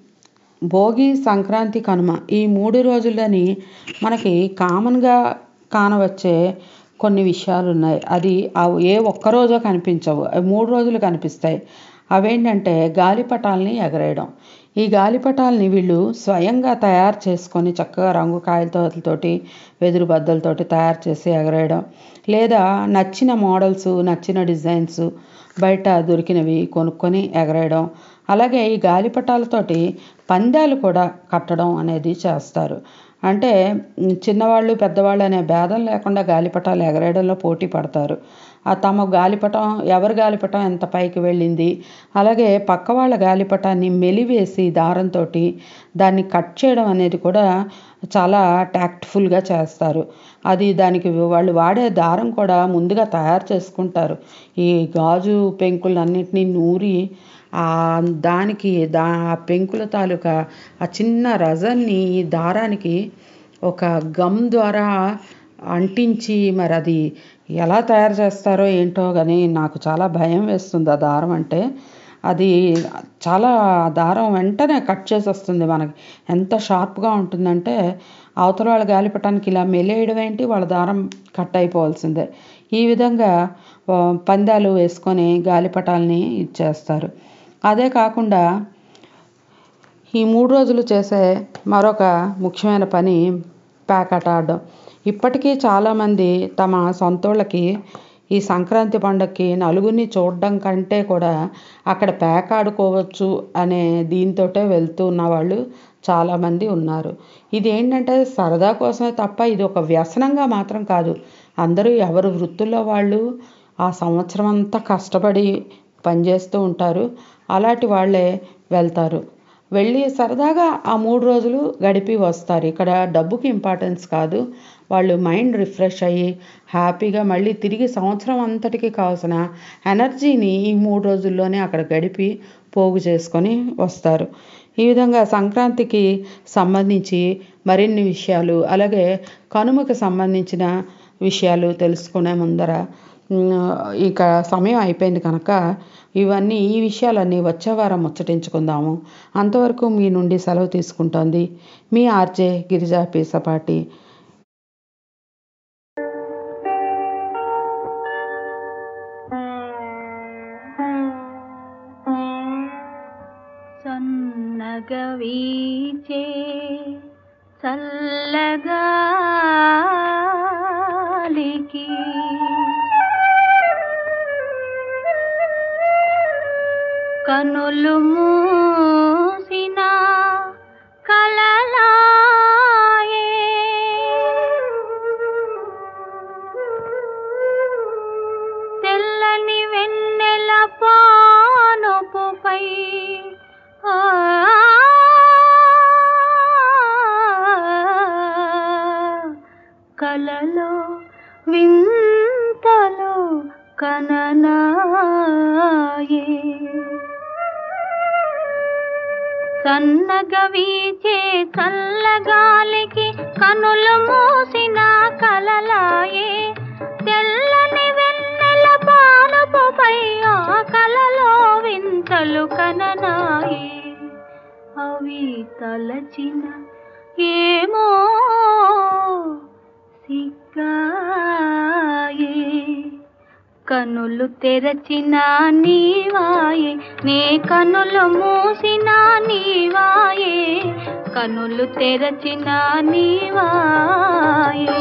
భోగి సంక్రాంతి కనుమ ఈ మూడు రోజుల్లోని మనకి కామన్గా కానవచ్చే కొన్ని విషయాలు ఉన్నాయి అది అవి ఏ ఒక్క రోజో కనిపించవు అవి మూడు రోజులు కనిపిస్తాయి అవేంటంటే గాలిపటాలని ఎగరేయడం ఈ గాలిపటాలని వీళ్ళు స్వయంగా తయారు చేసుకొని చక్కగా రంగు కాయలతోటి వెదురు బద్దలతోటి తయారు చేసి ఎగరేయడం లేదా నచ్చిన మోడల్స్ నచ్చిన డిజైన్స్ బయట దొరికినవి కొనుక్కొని ఎగరేయడం అలాగే ఈ గాలిపటాలతోటి పందాలు కూడా కట్టడం అనేది చేస్తారు అంటే ఉమ్, చిన్నవాళ్ళు పెద్దవాళ్ళు అనే భేదం లేకుండా గాలిపటాలు ఎగరేయడంలో పోటీ పడతారు ఆ తమ గాలిపటం ఎవరి గాలిపటం ఎంత పైకి వెళ్ళింది అలాగే పక్క వాళ్ళ గాలిపటాన్ని మెలివేసి దారంతో దాన్ని కట్ చేయడం అనేది కూడా చాలా ట్యాక్ట్ఫుల్గా చేస్తారు అది దానికి వాళ్ళు వాడే దారం కూడా ముందుగా తయారు చేసుకుంటారు ఈ గాజు పెంకులన్నిటినీ నూరి ఆ దానికి దా ఆ పెంకుల తాలూకా ఆ చిన్న రజన్ని ఈ దారానికి ఒక గమ్ ద్వారా అంటించి మరి అది ఎలా తయారు చేస్తారో ఏంటో కానీ నాకు చాలా భయం వేస్తుంది ఆ దారం అంటే అది చాలా దారం వెంటనే కట్ చేసేస్తుంది మనకి ఎంత షార్ప్గా ఉంటుందంటే అవతల వాళ్ళ గాలిపటానికి ఇలా మెలేయడం ఏంటి వాళ్ళ దారం కట్ అయిపోవాల్సిందే ఈ విధంగా ఆ, పందాలు వేసుకొని గాలిపటాలని ఇచ్చేస్తారు అదే కాకుండా ఈ మూడు రోజులు చేసే మరొక ముఖ్యమైన పని ప్యాకెట్ ఆడడం ఇప్పటికీ చాలామంది తమ సొంతోళ్ళకి ఈ సంక్రాంతి పండగకి నలుగురిని చూడడం కంటే కూడా అక్కడ ప్యాక్ ఆడుకోవచ్చు అనే దీంతోటే వెళ్తూ ఉన్న వాళ్ళు చాలామంది ఉన్నారు ఇది ఏంటంటే సరదా కోసమే తప్ప ఇది ఒక వ్యసనంగా మాత్రం కాదు అందరూ ఎవరు వృత్తుల్లో వాళ్ళు ఆ సంవత్సరం అంతా కష్టపడి పనిచేస్తూ ఉంటారు అలాంటి వాళ్ళే వెళ్తారు వెళ్ళి సరదాగా ఆ మూడు రోజులు గడిపి వస్తారు ఇక్కడ డబ్బుకి ఇంపార్టెన్స్ కాదు వాళ్ళు మైండ్ రిఫ్రెష్ అయ్యి హ్యాపీగా మళ్ళీ తిరిగి సంవత్సరం అంతటికి కావాల్సిన ఎనర్జీని ఈ మూడు రోజుల్లోనే అక్కడ గడిపి పోగు చేసుకొని వస్తారు ఈ విధంగా సంక్రాంతికి సంబంధించి మరిన్ని విషయాలు అలాగే కనుమకు సంబంధించిన విషయాలు తెలుసుకునే ముందర ఉమ్, ఇక సమయం అయిపోయింది కనుక ఇవన్నీ ఈ విషయాలన్నీ వచ్చే వారం ముచ్చటించుకుందాము అంతవరకు మీ నుండి సెలవు తీసుకుంటోంది మీ ఆర్జే గిరిజా పీసపాటి సన్నగవీచే చల్లగాలికి కనులు మూసిన కలలాయే తెల్లని వెన్నెల పానుపుపై ఆ కలలో వింతలో కననాయే సన్నగా వీచే చల్లగాలికి కనులు మూసిన కలలాయే తెల్లని వెన్నెల పానుపుపై ఆ కలలో వింతలు కననాయే అవి తలచిన ఏమో సిగ్గాయే కనులు తెరచిన నీవాయే నే కనులు మూసిన నీవాయే కనులు తెరచిన నీవాయే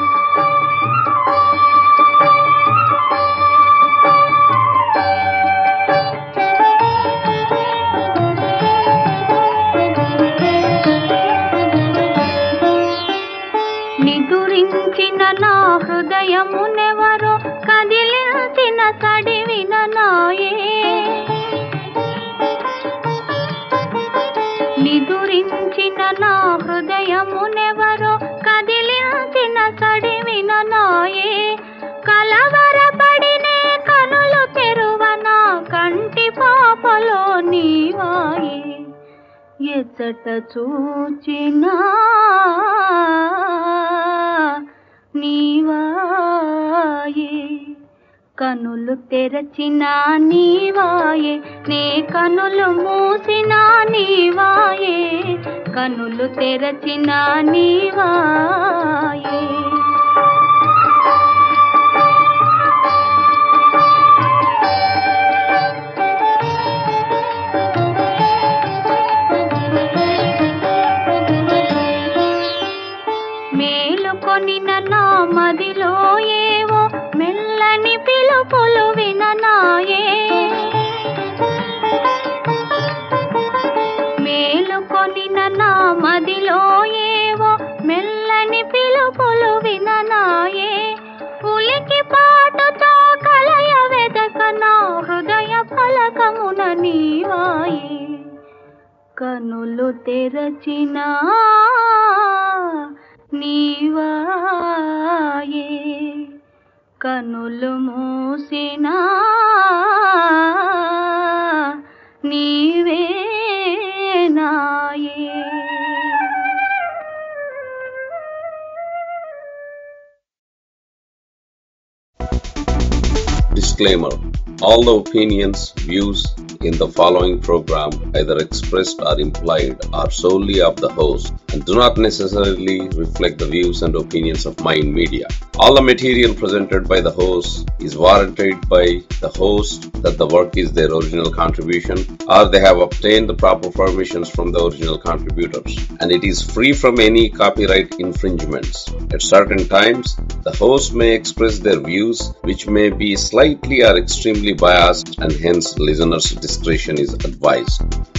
నిదురించిన నా హృదయమునెవరో కదిలించిన సడివిన నాయే నిదురించిన నా హృదయమునెవరో కదిలించిన సడివిన నాయే కలవరపడినే కనులు తెరువన కంటి పాపలో నీవాయే ఎచ్చట చూచినా నీవాయే కనులు తెరచిన నీవాయే నే కనులు మూసిన నీవాయే కనులు తెరచిన నీవాయే మేలుకొనిన నా మదిలో ఏవో మెల్లని పిలుపులు విననాయే మేలుకొనిన నా మదిలో ఏవో మెల్లని పిలుపులు విననాయే ఉలికి పాటుతో కలయ వెదక నా హృదయ ఫలకమున నీవాయే కనులు తెరచినా నీవాయే కనులు మూసినా నీవే నాయే Disclaimer All the opinions, views in the following program, either expressed or implied, are solely of the host and do not necessarily reflect the views and opinions of Mind Media. All the material presented by the host is warranted by the host that the work is their original contribution or they have obtained the proper permissions from the original contributors and it is free from any copyright infringements. At certain times, the host may express their views which may be slightly or extremely biased and hence listeners' discretion is advised.